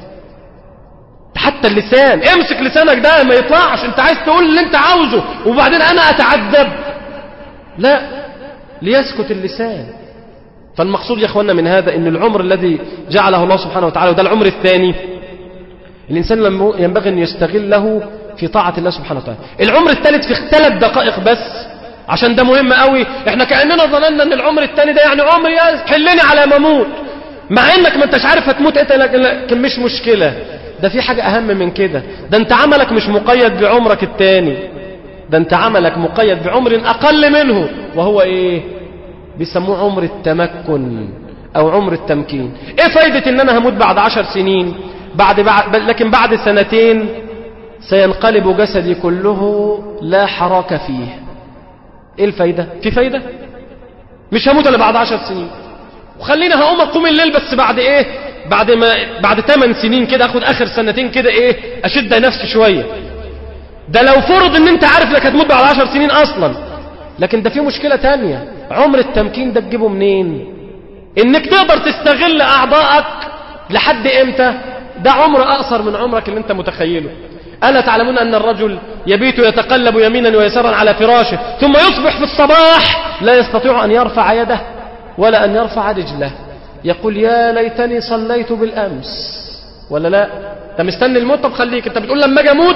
حتى اللسان امسك لسانك ده ما يطلعش انت عايز تقول اللي انت عاوزه وبعدين انا اتعذب لا ليسكت اللسان فالمقصود يا اخوانا من هذا ان العمر الذي جعله الله سبحانه وتعالى وده العمر الثاني الانسان ينبغي ان يستغله في طاعة الله سبحانه وتعالى العمر الثالث في ثلاث دقائق بس عشان ده مهم قوي احنا كأننا ظننا ان العمر الثاني ده يعني عمر يا حلني على ما اموت مع انك ما انتش عارف هتموت ايه لكن مش مشكلة ده في حاجة اهم من كده ده انت عملك مش مقيد بعمرك الثاني ده انت عملك مقيد بعمر اقل منه وهو ايه بيسموه عمر التمكن او عمر التمكين ايه فايدة ان انا هموت بعد عشر سنين بعد, بعد لكن بعد سنتين سينقلب جسدي كله لا حراك فيه ايه الفايدة في فايدة مش هموت الا بعد عشر سنين وخلينا هقوم اقوم الليل بس بعد ايه بعد ما بعد 8 سنين كده اخد اخر سنتين كده ايه اشد نفسي شويه ده لو فرض ان انت عارف انك هتموت بعد 10 سنين اصلا لكن ده في مشكله تانية عمر التمكين ده تجيبه منين انك تقدر تستغل اعضائك لحد امتى ده عمر اقصر من عمرك اللي انت متخيله ألا تعلمون أن الرجل يبيت يتقلب يمينا ويسارا على فراشه ثم يصبح في الصباح لا يستطيع أن يرفع يده ولا أن يرفع رجله يقول يا ليتني صليت بالأمس ولا لا انت مستني الموت طب خليك انت بتقول لما اجي اموت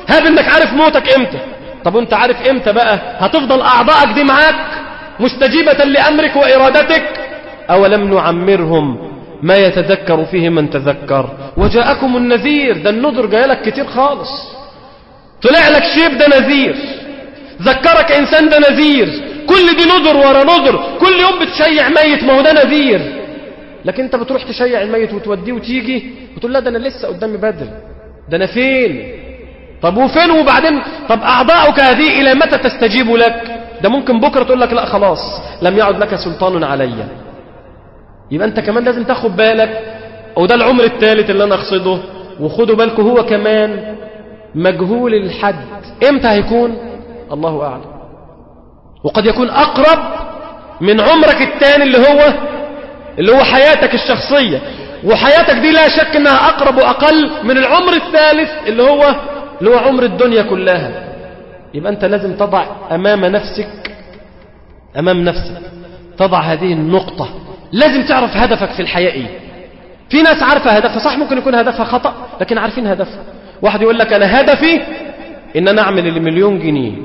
هاب انك عارف موتك امتى طب وانت عارف امتى بقى هتفضل اعضائك دي معاك مستجيبة لامرك وارادتك اولم نعمرهم ما يتذكر فيه من تذكر وجاءكم النذير ده النذر جايلك كتير خالص طلع لك شيب ده نذير ذكرك انسان ده نذير كل دي نذر ورا نذر كل يوم بتشيع ميت ما هو ده نذير لكن انت بتروح تشيع الميت وتوديه وتيجي وتقول لا ده انا لسه قدامي بدل ده انا فين طب وفين وبعدين طب اعضاؤك هذه الى متى تستجيب لك ده ممكن بكره تقول لك لا خلاص لم يعد لك سلطان علي يبقى انت كمان لازم تاخد بالك وده العمر الثالث اللي انا اقصده وخدوا بالكم هو كمان مجهول الحد امتى هيكون الله اعلم وقد يكون اقرب من عمرك الثاني اللي هو اللي هو حياتك الشخصية وحياتك دي لا شك انها اقرب واقل من العمر الثالث اللي هو اللي هو عمر الدنيا كلها يبقى انت لازم تضع امام نفسك امام نفسك تضع هذه النقطة لازم تعرف هدفك في الحياة ايه في ناس عارفة هدفها صح ممكن يكون هدفها خطأ لكن عارفين هدفها واحد يقول لك انا هدفي ان انا اعمل المليون جنيه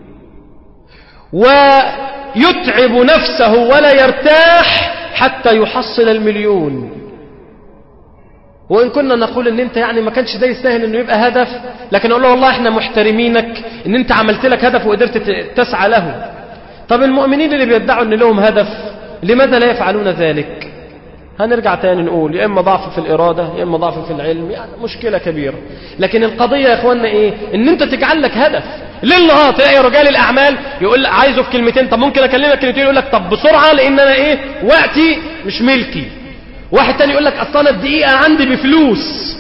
ويتعب نفسه ولا يرتاح حتى يحصل المليون وإن كنا نقول ان انت يعني ما كانش ده يستاهل انه يبقى هدف لكن اقول له والله احنا محترمينك ان انت عملت لك هدف وقدرت تسعى له طب المؤمنين اللي بيدعوا ان لهم هدف لماذا لا يفعلون ذلك هنرجع تاني نقول يا اما ضعف في الاراده يا اما ضعف في العلم يعني مشكله كبيره لكن القضيه يا اخوانا ايه ان انت تجعل لك هدف ليل نهار تلاقي رجال الاعمال يقول عايزه في كلمتين طب ممكن اكلمك كلمتين يقول لك طب بسرعه لان انا ايه وقتي مش ملكي واحد تاني يقول لك اصل انا الدقيقه عندي بفلوس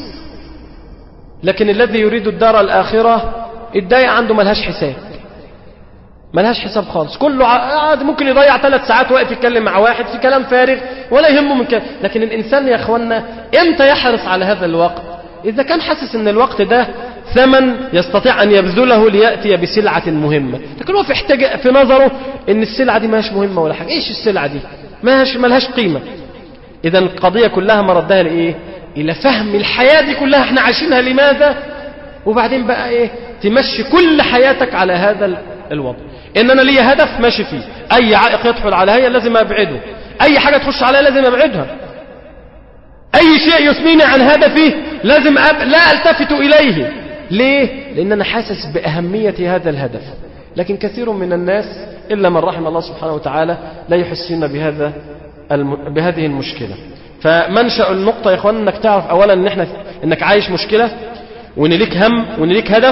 لكن الذي يريد الدار الاخره الدقيقه عنده ملهاش حساب ملهاش حساب خالص كله عادي ممكن يضيع ثلاث ساعات واقف يتكلم مع واحد في كلام فارغ ولا يهمه من كده لكن الانسان يا اخوانا امتى يحرص على هذا الوقت اذا كان حاسس ان الوقت ده ثمن يستطيع ان يبذله لياتي بسلعه مهمه لكن هو في احتاج في نظره ان السلعه دي ماهيش مهمه ولا حاجه ايش السلعه دي ماهيش ملهاش قيمه اذا القضيه كلها مردها لايه الى فهم الحياه دي كلها احنا عايشينها لماذا وبعدين بقى ايه تمشي كل حياتك على هذا الوضع ان انا ليا هدف ماشي فيه اي عائق يدخل عليا لازم ابعده اي حاجه تخش عليا لازم ابعدها اي شيء يثنيني عن هدفي لازم أب... لا التفت اليه ليه لان انا حاسس باهميه هذا الهدف لكن كثير من الناس الا من رحم الله سبحانه وتعالى لا يحسون بهذا الم... بهذه المشكله فمنشا النقطه يا اخوان انك تعرف اولا ان احنا انك عايش مشكله وان ليك هم وان ليك هدف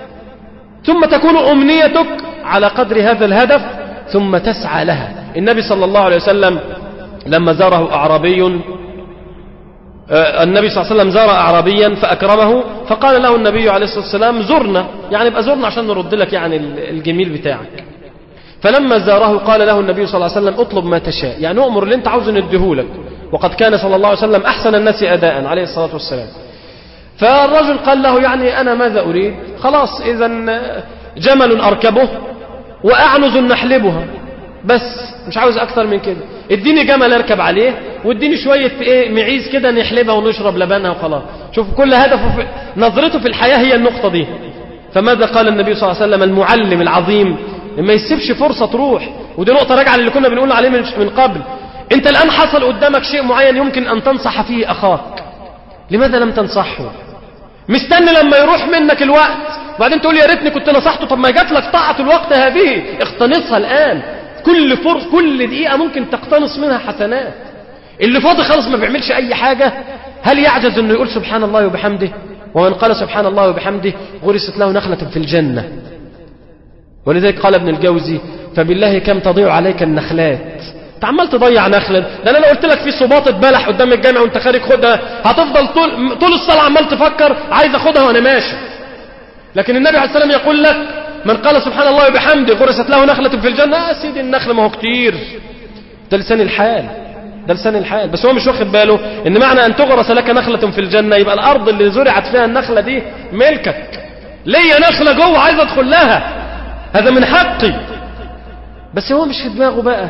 ثم تكون امنيتك على قدر هذا الهدف ثم تسعى لها النبي صلى الله عليه وسلم لما زاره أعرابي النبي صلى الله عليه وسلم زار أعرابيا فأكرمه فقال له النبي عليه الصلاة والسلام زرنا يعني ابقى زرنا عشان نرد لك يعني الجميل بتاعك فلما زاره قال له النبي صلى الله عليه وسلم اطلب ما تشاء يعني أمر اللي انت عاوز نديهولك وقد كان صلى الله عليه وسلم أحسن الناس أداء عليه الصلاة والسلام فالرجل قال له يعني أنا ماذا أريد خلاص إذا جمل أركبه وأعنز نحلبها بس مش عاوز أكثر من كده اديني جمل أركب عليه واديني شوية إيه معيز كده نحلبها ونشرب لبنها وخلاص شوف كل هدفه في نظرته في الحياة هي النقطة دي فماذا قال النبي صلى الله عليه وسلم المعلم العظيم ما يسيبش فرصة تروح ودي نقطة راجعة اللي كنا بنقول عليه من قبل انت الآن حصل قدامك شيء معين يمكن أن تنصح فيه أخاك لماذا لم تنصحه مستني لما يروح منك الوقت وبعدين تقول يا ريتني كنت نصحته طب ما جات لك طاعة الوقت هذه اقتنصها الآن كل فرص كل دقيقة ممكن تقتنص منها حسنات اللي فاضي خالص ما بيعملش أي حاجة هل يعجز أنه يقول سبحان الله وبحمده ومن قال سبحان الله وبحمده غرست له نخلة في الجنة ولذلك قال ابن الجوزي فبالله كم تضيع عليك النخلات انت عمال تضيع نخلة ده انا لو قلت لك في صباطة بلح قدام الجامع وانت خارج خدها هتفضل طول, طول الصلاة عمال تفكر عايز اخدها وانا ماشي لكن النبي عليه السلام يقول لك من قال سبحان الله وبحمده غرست له نخلة في الجنة يا سيدي النخل ما هو كتير ده لسان الحال ده لسان الحال بس هو مش واخد باله ان معنى ان تغرس لك نخلة في الجنة يبقى الارض اللي زرعت فيها النخلة دي ملكك ليا نخلة جوه عايز ادخل لها هذا من حقي بس هو مش في دماغه بقى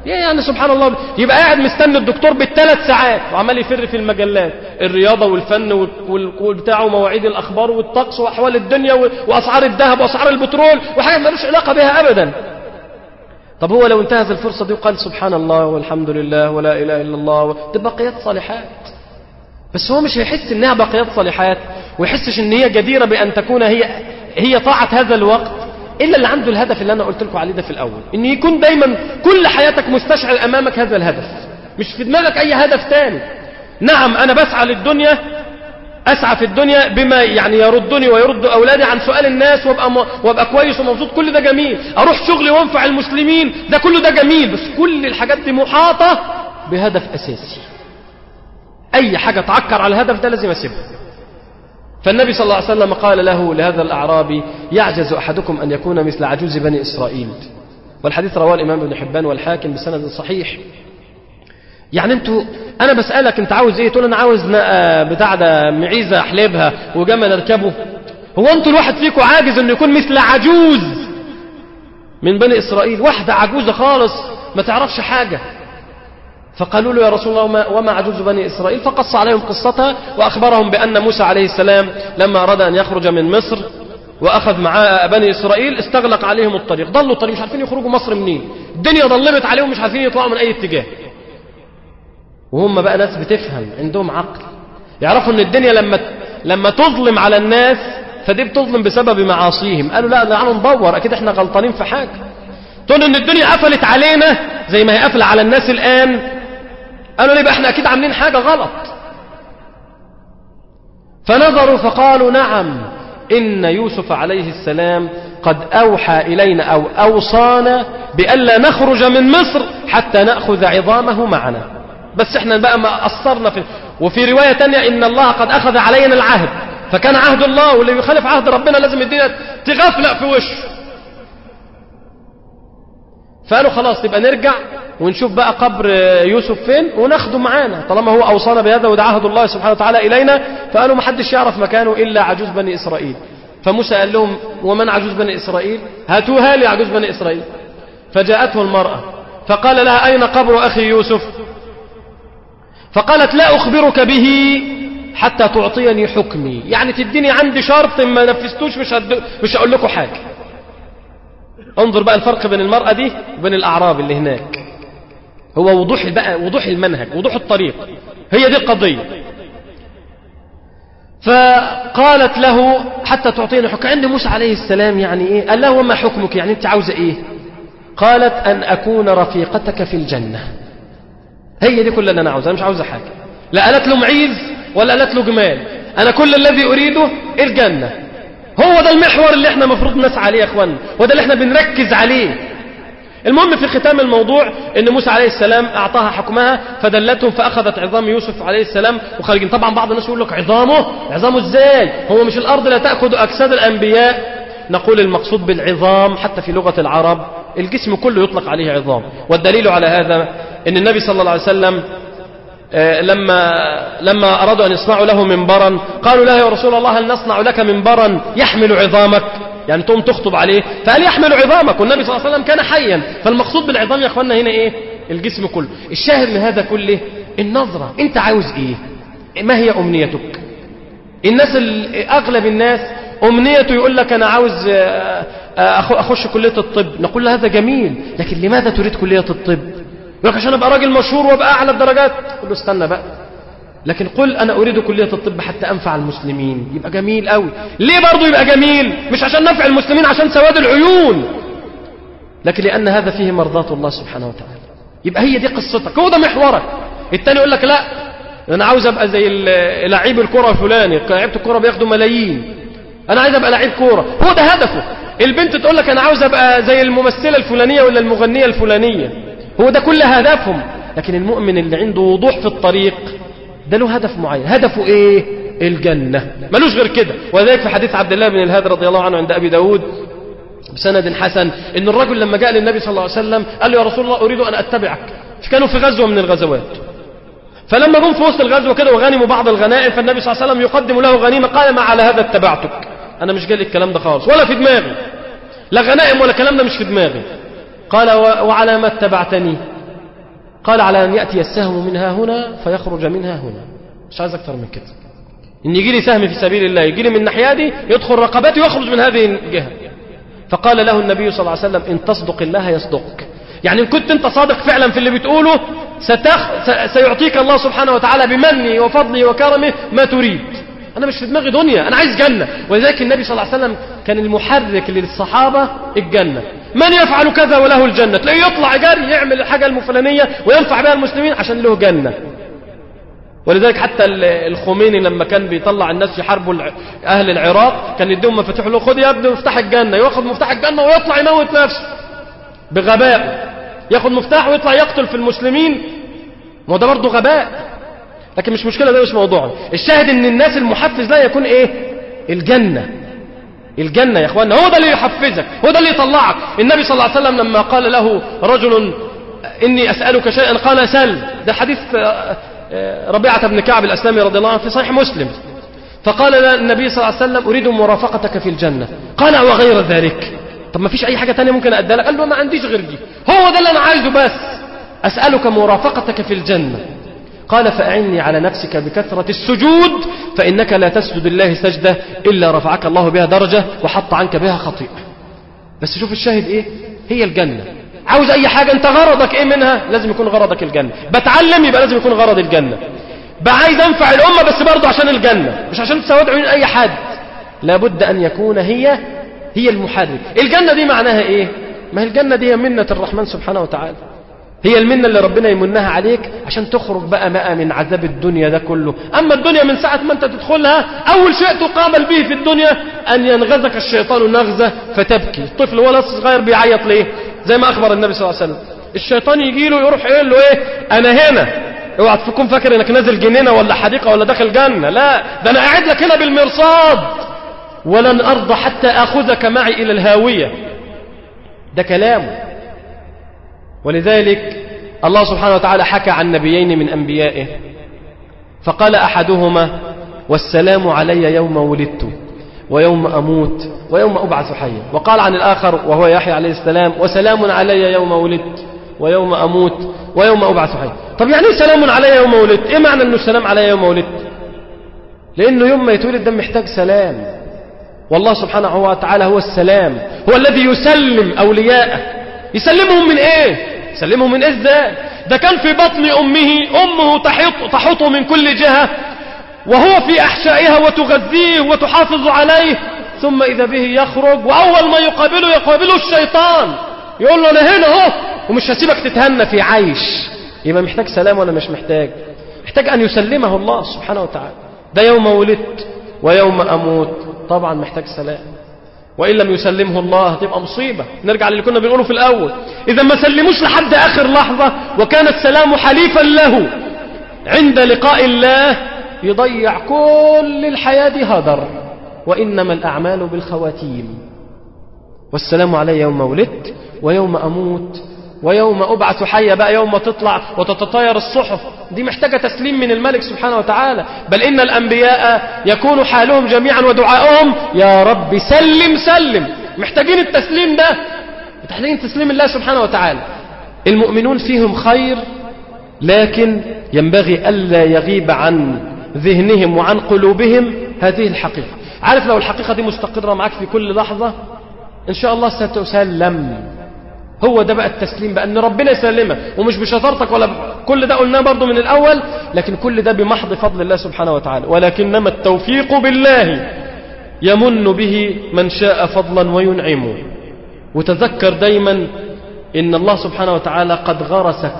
يعني سبحان الله يبقى قاعد مستني الدكتور بالثلاث ساعات وعمال يفر في المجلات الرياضة والفن والبتاع ومواعيد الأخبار والطقس وأحوال الدنيا وأسعار الذهب وأسعار البترول وحاجة ملوش علاقة بها أبدا طب هو لو انتهز الفرصة دي وقال سبحان الله والحمد لله ولا إله إلا الله دي بقيات صالحات بس هو مش هيحس إنها بقيات صالحات ويحسش إن هي جديرة بأن تكون هي هي طاعة هذا الوقت إلا اللي عنده الهدف اللي أنا قلت لكم عليه ده في الأول إن يكون دايما كل حياتك مستشعر أمامك هذا الهدف مش في دماغك أي هدف تاني نعم أنا بسعى للدنيا أسعى في الدنيا بما يعني يردني ويرد أولادي عن سؤال الناس وابقى, م... وابقى كويس ومبسوط كل ده جميل أروح شغلي وانفع المسلمين ده كله ده جميل بس كل الحاجات دي محاطة بهدف أساسي أي حاجة تعكر على الهدف ده لازم أسيبها فالنبي صلى الله عليه وسلم قال له لهذا الأعرابي يعجز أحدكم أن يكون مثل عجوز بني إسرائيل والحديث رواه الإمام ابن حبان والحاكم بسند صحيح يعني انتوا انا بسالك انت عاوز ايه تقول انا عاوز بتاع ده معيزه احلبها وجمل اركبه هو انتوا الواحد فيكم عاجز انه يكون مثل عجوز من بني اسرائيل واحده عجوزه خالص ما تعرفش حاجه فقالوا له يا رسول الله وما عجوز بني إسرائيل فقص عليهم قصتها وأخبرهم بأن موسى عليه السلام لما أراد أن يخرج من مصر وأخذ معاه بني إسرائيل استغلق عليهم الطريق ضلوا الطريق مش عارفين يخرجوا مصر منين الدنيا ضلمت عليهم مش عارفين يطلعوا من أي اتجاه وهم بقى ناس بتفهم عندهم عقل يعرفوا ان الدنيا لما لما تظلم على الناس فدي بتظلم بسبب معاصيهم قالوا لا تعالوا ندور اكيد احنا غلطانين في حاجه تقول ان الدنيا قفلت علينا زي ما هي قافله على الناس الان قالوا ليه بقى احنا اكيد عاملين حاجه غلط فنظروا فقالوا نعم ان يوسف عليه السلام قد اوحى الينا او اوصانا بألا نخرج من مصر حتى ناخذ عظامه معنا بس احنا بقى ما قصرنا في وفي رواية تانية ان الله قد اخذ علينا العهد فكان عهد الله واللي يخالف عهد ربنا لازم الدنيا تغفلق في وشه فقالوا خلاص يبقى نرجع ونشوف بقى قبر يوسف فين وناخده معانا طالما هو اوصانا بهذا وده عهد الله سبحانه وتعالى الينا فقالوا ما حدش يعرف مكانه الا عجوز بني اسرائيل فموسى قال لهم ومن عجوز بني اسرائيل هاتوها لي عجوز بني اسرائيل فجاءته المرأة فقال لها اين قبر اخي يوسف فقالت لا أخبرك به حتى تعطيني حكمي يعني تديني عندي شرط ما نفذتوش مش, هد... مش هقول لكم حاجة انظر بقى الفرق بين المرأة دي وبين الأعراب اللي هناك هو وضوح بقى وضوح المنهج وضوح الطريق هي دي القضية فقالت له حتى تعطيني حكم عند موسى عليه السلام يعني ايه قال له وما حكمك يعني انت عاوزة ايه قالت ان اكون رفيقتك في الجنة هي دي كل اللي انا عاوزها انا مش عاوزه حاجه لا قالت له معيز ولا قالت له جمال انا كل الذي اريده الجنه هو ده المحور اللي احنا المفروض نسعى عليه يا اخوانا وده اللي احنا بنركز عليه المهم في ختام الموضوع ان موسى عليه السلام اعطاها حكمها فدلتهم فاخذت عظام يوسف عليه السلام وخارجين طبعا بعض الناس يقول لك عظامه عظامه ازاي هو مش الارض لا تاخذ اجساد الانبياء نقول المقصود بالعظام حتى في لغه العرب الجسم كله يطلق عليه عظام والدليل على هذا ان النبي صلى الله عليه وسلم لما لما ارادوا ان يصنعوا له منبرا قالوا له يا رسول الله هل نصنع لك منبرا يحمل عظامك يعني تقوم تخطب عليه فقال يحمل عظامك والنبي صلى الله عليه وسلم كان حيا فالمقصود بالعظام يا اخوانا هنا ايه الجسم كله الشاهد من هذا كله النظرة انت عاوز ايه ما هي امنيتك الناس اغلب الناس امنيته يقول لك انا عاوز اخش كلية الطب نقول له هذا جميل لكن لماذا تريد كلية الطب يقول لك عشان ابقى راجل مشهور وابقى اعلى الدرجات قل له استنى بقى لكن قل انا اريد كليه الطب حتى انفع المسلمين يبقى جميل قوي ليه برضه يبقى جميل مش عشان نفع المسلمين عشان سواد العيون لكن لان هذا فيه مرضاه الله سبحانه وتعالى يبقى هي دي قصتك هو ده محورك التاني يقول لك لا انا عاوز ابقى زي لعيب الكره الفلاني لعيبه الكره بياخدوا ملايين انا عايز ابقى لعيب كوره هو ده هدفه البنت تقول لك انا عاوز ابقى زي الممثله الفلانيه ولا المغنيه الفلانيه هو ده كل هدفهم لكن المؤمن اللي عنده وضوح في الطريق ده له هدف معين هدفه ايه الجنة ملوش غير كده وذلك في حديث عبد الله بن الهاد رضي الله عنه عند أبي داود بسند حسن ان الرجل لما جاء للنبي صلى الله عليه وسلم قال له يا رسول الله اريد ان اتبعك كانوا في غزوة من الغزوات فلما جم في وسط الغزوة كده وغنموا بعض الغنائم فالنبي صلى الله عليه وسلم يقدم له غنيمة قال ما على هذا اتبعتك انا مش جالي الكلام ده خالص ولا في دماغي لا غنائم ولا كلام ده مش في دماغي قال وعلى ما اتبعتني قال على أن يأتي السهم منها هنا فيخرج منها هنا مش عايز أكتر من كده إن يجي لي سهم في سبيل الله يجي لي من الناحية دي يدخل رقبتي ويخرج من هذه الجهة فقال له النبي صلى الله عليه وسلم إن تصدق الله يصدقك يعني إن كنت أنت صادق فعلا في اللي بتقوله ستخ... سيعطيك الله سبحانه وتعالى بمنه وفضله وكرمه ما تريد أنا مش في دماغي دنيا أنا عايز جنة ولذلك النبي صلى الله عليه وسلم كان المحرك للصحابة الجنة من يفعل كذا وله الجنة تلاقيه يطلع جري يعمل الحاجة الفلانية وينفع بها المسلمين عشان له جنة ولذلك حتى الخميني لما كان بيطلع الناس يحاربوا أهل العراق كان يديهم مفاتيح له خد يا ابني مفتاح الجنة ياخد مفتاح الجنة ويطلع يموت نفسه بغباء ياخد مفتاح ويطلع يقتل في المسلمين ما ده برضه غباء لكن مش مشكلة ده مش موضوع الشاهد ان الناس المحفز لا يكون ايه الجنة الجنة يا اخوانا هو ده اللي يحفزك هو ده اللي يطلعك النبي صلى الله عليه وسلم لما قال له رجل إني أسألك شيئا قال سل ده حديث ربيعة بن كعب الأسلامي رضي الله عنه في صحيح مسلم فقال النبي صلى الله عليه وسلم أريد مرافقتك في الجنة قال وغير ذلك طب ما فيش أي حاجة تانية ممكن أدى لك قال له ما عنديش غير دي هو ده اللي أنا عايزه بس أسألك مرافقتك في الجنة قال فأعني على نفسك بكثرة السجود فإنك لا تسجد الله سجدة إلا رفعك الله بها درجة وحط عنك بها خطيئة بس شوف الشاهد إيه هي الجنة عاوز أي حاجة أنت غرضك إيه منها لازم يكون غرضك الجنة بتعلم يبقى لازم يكون غرض الجنة بقى عايز أنفع الأمة بس برضه عشان الجنة مش عشان تسود عيون أي حد لابد أن يكون هي هي المحرك الجنة دي معناها إيه ما هي الجنة دي هي منة الرحمن سبحانه وتعالى هي المنة اللي ربنا يمنها عليك عشان تخرج بقى بقى من عذاب الدنيا ده كله أما الدنيا من ساعة ما أنت تدخلها أول شيء تقابل به في الدنيا أن ينغزك الشيطان نغزة فتبكي الطفل ولا صغير بيعيط ليه زي ما أخبر النبي صلى الله عليه وسلم الشيطان يجي له يروح يقول له إيه أنا هنا اوعى تكون فاكر انك نازل جنينه ولا حديقه ولا داخل جنه لا ده انا قاعد لك هنا بالمرصاد ولن ارضى حتى اخذك معي الى الهاويه ده كلامه ولذلك الله سبحانه وتعالى حكى عن نبيين من أنبيائه فقال أحدهما والسلام علي يوم ولدت ويوم أموت ويوم أبعث حيا وقال عن الآخر وهو يحيى عليه السلام وسلام علي يوم ولدت ويوم أموت ويوم أبعث حيا طب يعني ايه سلام علي يوم ولدت ايه معنى انه السلام علي يوم ولدت لانه يوم ما يتولد ده محتاج سلام والله سبحانه وتعالى هو السلام هو الذي يسلم أولياءه يسلمهم من ايه يسلمهم من ايه ازاي ده كان في بطن امه امه تحط تحطه من كل جهة وهو في احشائها وتغذيه وتحافظ عليه ثم اذا به يخرج واول ما يقابله يقابله الشيطان يقول له انا هنا اهو ومش هسيبك تتهنى في عيش يبقى محتاج سلام ولا مش محتاج محتاج ان يسلمه الله سبحانه وتعالى ده يوم ولدت ويوم اموت طبعا محتاج سلام وإن لم يسلمه الله تبقى مصيبة نرجع للي كنا بنقوله في الأول إذا ما سلموش لحد آخر لحظة وكان السلام حليفا له عند لقاء الله يضيع كل الحياة دي هدر وإنما الأعمال بالخواتيم والسلام علي يوم ولدت ويوم أموت ويوم أبعث حيا بقى يوم تطلع وتتطاير الصحف دي محتاجة تسليم من الملك سبحانه وتعالى بل إن الأنبياء يكون حالهم جميعا ودعائهم يا رب سلم سلم محتاجين التسليم ده محتاجين تسليم الله سبحانه وتعالى المؤمنون فيهم خير لكن ينبغي ألا يغيب عن ذهنهم وعن قلوبهم هذه الحقيقة عارف لو الحقيقة دي مستقرة معك في كل لحظة إن شاء الله ستسلم هو ده بقى التسليم بقى ان ربنا يسلمك ومش بشطارتك ولا كل ده قلناه برضو من الاول لكن كل ده بمحض فضل الله سبحانه وتعالى ولكنما التوفيق بالله يمن به من شاء فضلا وينعمه وتذكر دايما ان الله سبحانه وتعالى قد غرسك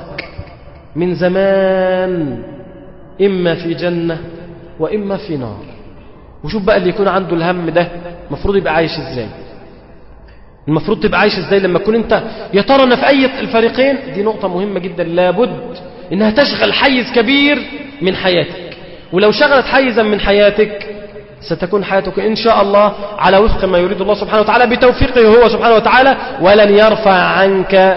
من زمان اما في جنة واما في نار وشوف بقى اللي يكون عنده الهم ده المفروض يبقى عايش ازاي المفروض تبقى عايش ازاي لما تكون انت يا ترى انا في اي الفريقين دي نقطة مهمة جدا لابد انها تشغل حيز كبير من حياتك ولو شغلت حيزا من حياتك ستكون حياتك ان شاء الله على وفق ما يريد الله سبحانه وتعالى بتوفيقه هو سبحانه وتعالى ولن يرفع عنك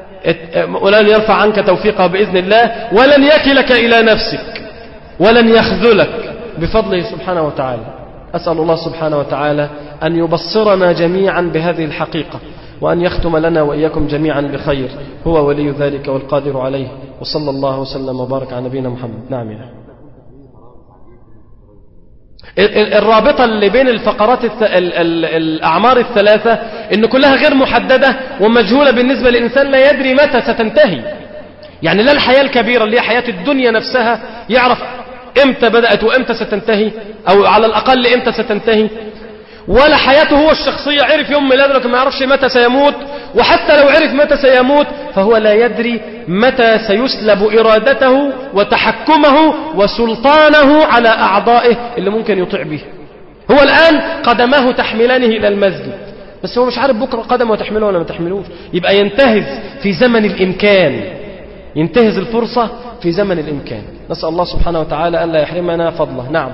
ولن يرفع عنك توفيقه بإذن الله ولن يكلك إلى نفسك ولن يخذلك بفضله سبحانه وتعالى أسأل الله سبحانه وتعالى أن يبصرنا جميعا بهذه الحقيقة وأن يختم لنا وإياكم جميعا بخير هو ولي ذلك والقادر عليه وصلى الله وسلم وبارك على نبينا محمد نعم يا الرابطة اللي بين الفقرات الث... ال... ال... الأعمار الثلاثة إن كلها غير محددة ومجهولة بالنسبة للإنسان لا يدري متى ستنتهي يعني لا الحياة الكبيرة اللي هي حياة الدنيا نفسها يعرف إمتى بدأت وإمتى ستنتهي أو على الأقل إمتى ستنتهي ولا حياته هو الشخصية عرف يوم ميلاده لكن ما يعرفش متى سيموت وحتى لو عرف متى سيموت فهو لا يدري متى سيسلب إرادته وتحكمه وسلطانه على أعضائه اللي ممكن يطيع به هو الآن قدماه تحملانه إلى المسجد بس هو مش عارف بكرة قدمه تحمله ولا ما تحملوش يبقى ينتهز في زمن الإمكان ينتهز الفرصة في زمن الإمكان نسأل الله سبحانه وتعالى ألا يحرمنا فضله نعم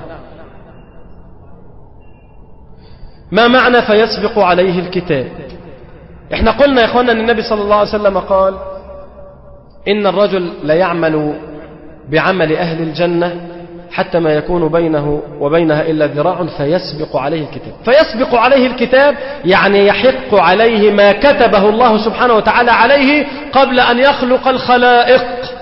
ما معنى فيسبق عليه الكتاب احنا قلنا يا اخوانا ان النبي صلى الله عليه وسلم قال ان الرجل لا يعمل بعمل اهل الجنة حتى ما يكون بينه وبينها إلا ذراع فيسبق عليه الكتاب فيسبق عليه الكتاب يعني يحق عليه ما كتبه الله سبحانه وتعالى عليه قبل أن يخلق الخلائق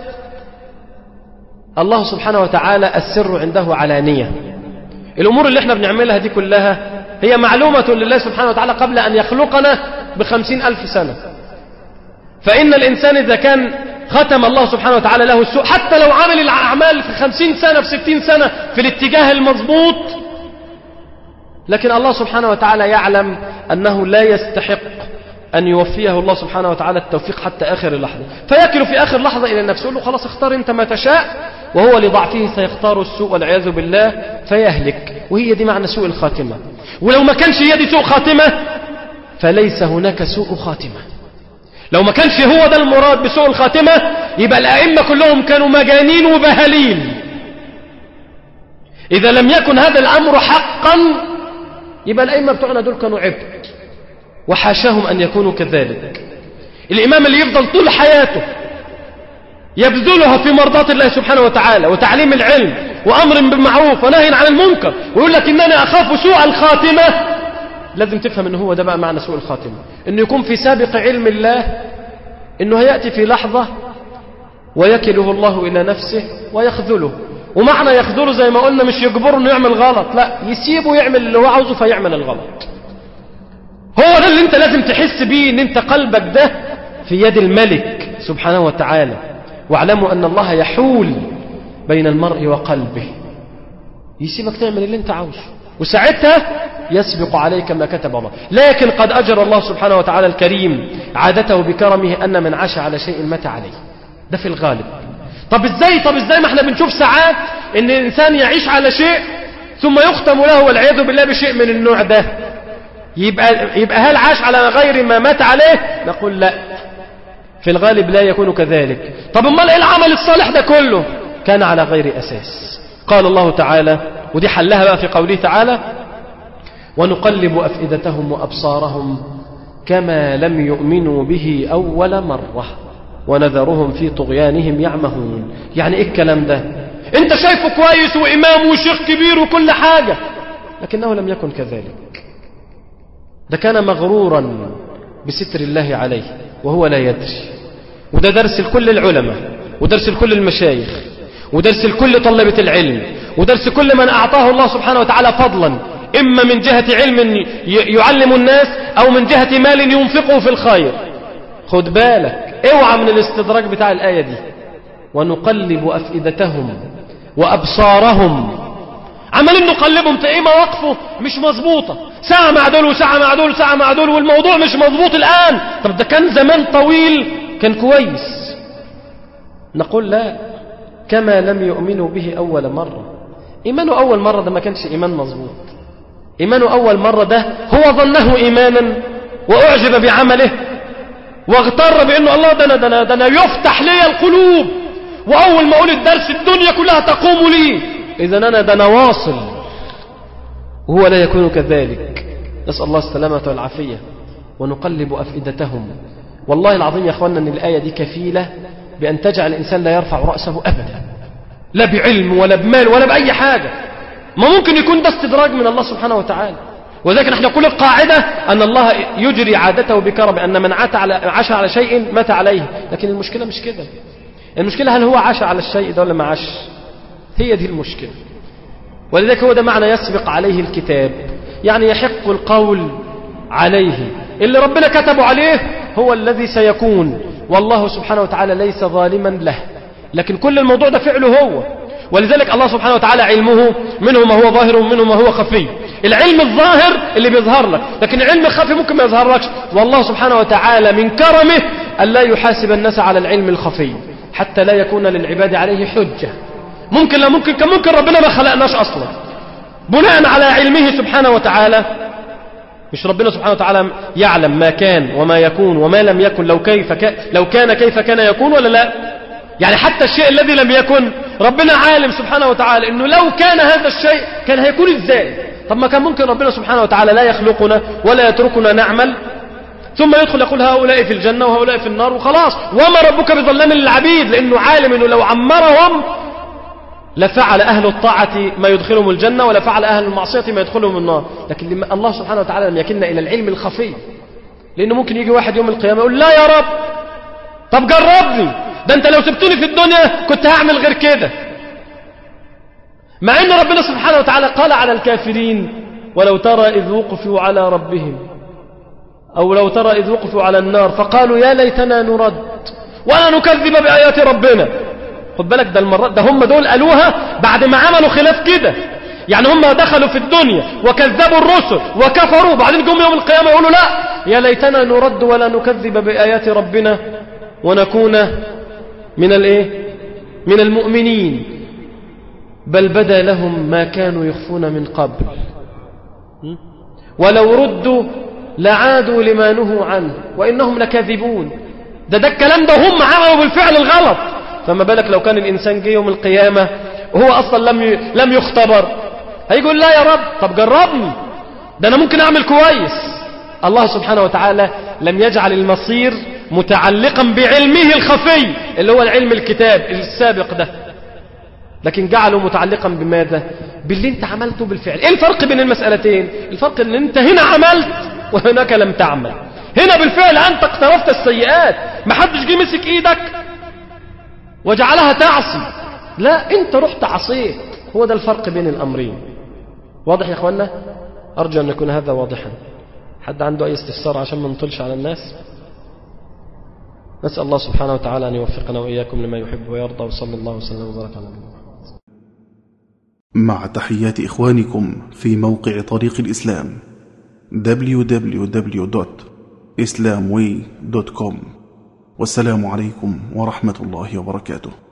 الله سبحانه وتعالى السر عنده علانية الأمور اللي احنا بنعملها دي كلها هي معلومة لله سبحانه وتعالى قبل أن يخلقنا بخمسين ألف سنة فإن الإنسان إذا كان ختم الله سبحانه وتعالى له السوء حتى لو عمل الأعمال في خمسين سنة في ستين سنة في الاتجاه المضبوط لكن الله سبحانه وتعالى يعلم أنه لا يستحق أن يوفيه الله سبحانه وتعالى التوفيق حتى آخر اللحظة فيكل في آخر لحظة إلى نفسه يقول له خلاص اختار أنت ما تشاء وهو لضعفه سيختار السوء والعياذ بالله فيهلك وهي دي معنى سوء الخاتمة ولو ما كانش هي دي سوء خاتمة فليس هناك سوء خاتمة لو ما كانش هو ده المراد بسوء الخاتمة يبقى الأئمة كلهم كانوا مجانين وبهالين إذا لم يكن هذا الأمر حقا يبقى الأئمة بتوعنا دول كانوا عبد وحاشاهم أن يكونوا كذلك الإمام اللي يفضل طول حياته يبذلها في مرضاة الله سبحانه وتعالى وتعليم العلم وأمر بالمعروف ونهي عن المنكر ويقول لك إنني أخاف سوء الخاتمة لازم تفهم إن هو ده بقى معنى سوء الخاتمة إنه يكون في سابق علم الله إنه هيأتي في لحظة ويكله الله إلى نفسه ويخذله ومعنى يخذله زي ما قلنا مش يجبره إنه يعمل غلط لا يسيبه يعمل اللي هو عاوزه فيعمل الغلط هو ده اللي انت لازم تحس بيه ان انت قلبك ده في يد الملك سبحانه وتعالى واعلموا ان الله يحول بين المرء وقلبه يسيبك تعمل اللي انت عاوزه وساعتها يسبق عليك ما كتب الله لكن قد أجر الله سبحانه وتعالى الكريم عادته بكرمه أن من عاش على شيء مات عليه ده في الغالب طب ازاي طب ازاي ما احنا بنشوف ساعات ان الانسان يعيش على شيء ثم يختم له والعياذ بالله بشيء من النوع ده يبقى, يبقى هل عاش على غير ما مات عليه نقول لا في الغالب لا يكون كذلك طب امال ايه العمل الصالح ده كله كان على غير اساس قال الله تعالى ودي حلها بقى في قوله تعالى ونقلب افئدتهم وابصارهم كما لم يؤمنوا به اول مره ونذرهم في طغيانهم يعمهون يعني ايه الكلام ده انت شايفه كويس وامام وشيخ كبير وكل حاجه لكنه لم يكن كذلك ده كان مغرورا بستر الله عليه وهو لا يدري وده درس لكل العلماء ودرس لكل المشايخ ودرس لكل طلبة العلم ودرس كل من أعطاه الله سبحانه وتعالى فضلا إما من جهة علم يعلم الناس أو من جهة مال ينفقه في الخير خد بالك اوعى من الاستدراك بتاع الآية دي ونقلب أفئدتهم وأبصارهم عمالين نقلبهم تلاقيه مواقفه مش مظبوطة ساعة مع دول وساعة مع دول وساعة مع دول والموضوع مش مظبوط الآن طب ده كان زمان طويل كان كويس نقول لا كما لم يؤمنوا به أول مرة إيمانه أول مرة ده ما كانش إيمان مظبوط إيمانه أول مرة ده هو ظنه إيمانا وأعجب بعمله واغتر بأنه الله ده أنا, ده أنا, ده أنا يفتح لي القلوب وأول ما أقول الدرس الدنيا كلها تقوم لي إذا أنا ده أنا واصل وهو لا يكون كذلك نسأل الله السلامة والعافية ونقلب أفئدتهم والله العظيم يا أخوانا أن الآية دي كفيلة بأن تجعل الإنسان لا يرفع رأسه أبدا لا بعلم ولا بمال ولا بأي حاجة ما ممكن يكون ده استدراج من الله سبحانه وتعالى وذلك نحن نقول القاعدة أن الله يجري عادته بكرم أن من عاش على, عاش على شيء مات عليه لكن المشكلة مش كده المشكلة هل هو عاش على الشيء ده ولا ما عاش هي دي المشكلة ولذلك هو ده معنى يسبق عليه الكتاب يعني يحق القول عليه اللي ربنا كتبه عليه هو الذي سيكون والله سبحانه وتعالى ليس ظالما له لكن كل الموضوع ده فعله هو ولذلك الله سبحانه وتعالى علمه منه ما هو ظاهر ومنه ما هو خفي العلم الظاهر اللي بيظهر لك لكن العلم الخفي ممكن ما يظهرلكش والله سبحانه وتعالى من كرمه أن لا يحاسب الناس على العلم الخفي حتى لا يكون للعباد عليه حجة ممكن لا ممكن كان ممكن ربنا ما خلقناش أصلا بناء على علمه سبحانه وتعالى مش ربنا سبحانه وتعالى يعلم ما كان وما يكون وما لم يكن لو كيف كان لو كان كيف كان يكون ولا لا يعني حتى الشيء الذي لم يكن ربنا عالم سبحانه وتعالى انه لو كان هذا الشيء كان هيكون ازاي طب ما كان ممكن ربنا سبحانه وتعالى لا يخلقنا ولا يتركنا نعمل ثم يدخل يقول هؤلاء في الجنة وهؤلاء في النار وخلاص وما ربك بظلام للعبيد لأنه عالم أنه لو عمرهم لفعل أهل الطاعة ما يدخلهم الجنة ولا فعل أهل المعصية ما يدخلهم النار لكن لما الله سبحانه وتعالى لم يكلنا إلى العلم الخفي لأنه ممكن يجي واحد يوم القيامة يقول لا يا رب طب جربني ده أنت لو سبتني في الدنيا كنت هعمل غير كده مع أن ربنا سبحانه وتعالى قال على الكافرين ولو ترى إذ وقفوا على ربهم أو لو ترى إذ وقفوا على النار فقالوا يا ليتنا نرد ولا نكذب بآيات ربنا خد بالك ده المرات ده هم دول قالوها بعد ما عملوا خلاف كده يعني هم دخلوا في الدنيا وكذبوا الرسل وكفروا بعدين جم يوم القيامة يقولوا لا يا ليتنا نرد ولا نكذب بآيات ربنا ونكون من الايه من المؤمنين بل بدا لهم ما كانوا يخفون من قبل ولو ردوا لعادوا لما نهوا عنه وإنهم لكاذبون ده ده الكلام ده هم عملوا بالفعل الغلط فما بالك لو كان الإنسان جه يوم القيامة وهو أصلا لم لم يختبر هيقول لا يا رب طب جربني ده أنا ممكن أعمل كويس الله سبحانه وتعالى لم يجعل المصير متعلقا بعلمه الخفي اللي هو العلم الكتاب السابق ده لكن جعله متعلقا بماذا باللي انت عملته بالفعل ايه الفرق بين المسألتين الفرق ان انت هنا عملت وهناك لم تعمل هنا بالفعل انت اقترفت السيئات ما حدش جه مسك ايدك وجعلها تعصي لا انت رحت عصيت هو ده الفرق بين الامرين واضح يا اخوانا ارجو ان يكون هذا واضحا حد عنده اي استفسار عشان ما نطلش على الناس نسأل الله سبحانه وتعالى أن يوفقنا وإياكم لما يحب ويرضى وصلى الله وسلم وبارك على نبينا مع تحيات إخوانكم في موقع طريق الإسلام www.islamway.com والسلام عليكم ورحمة الله وبركاته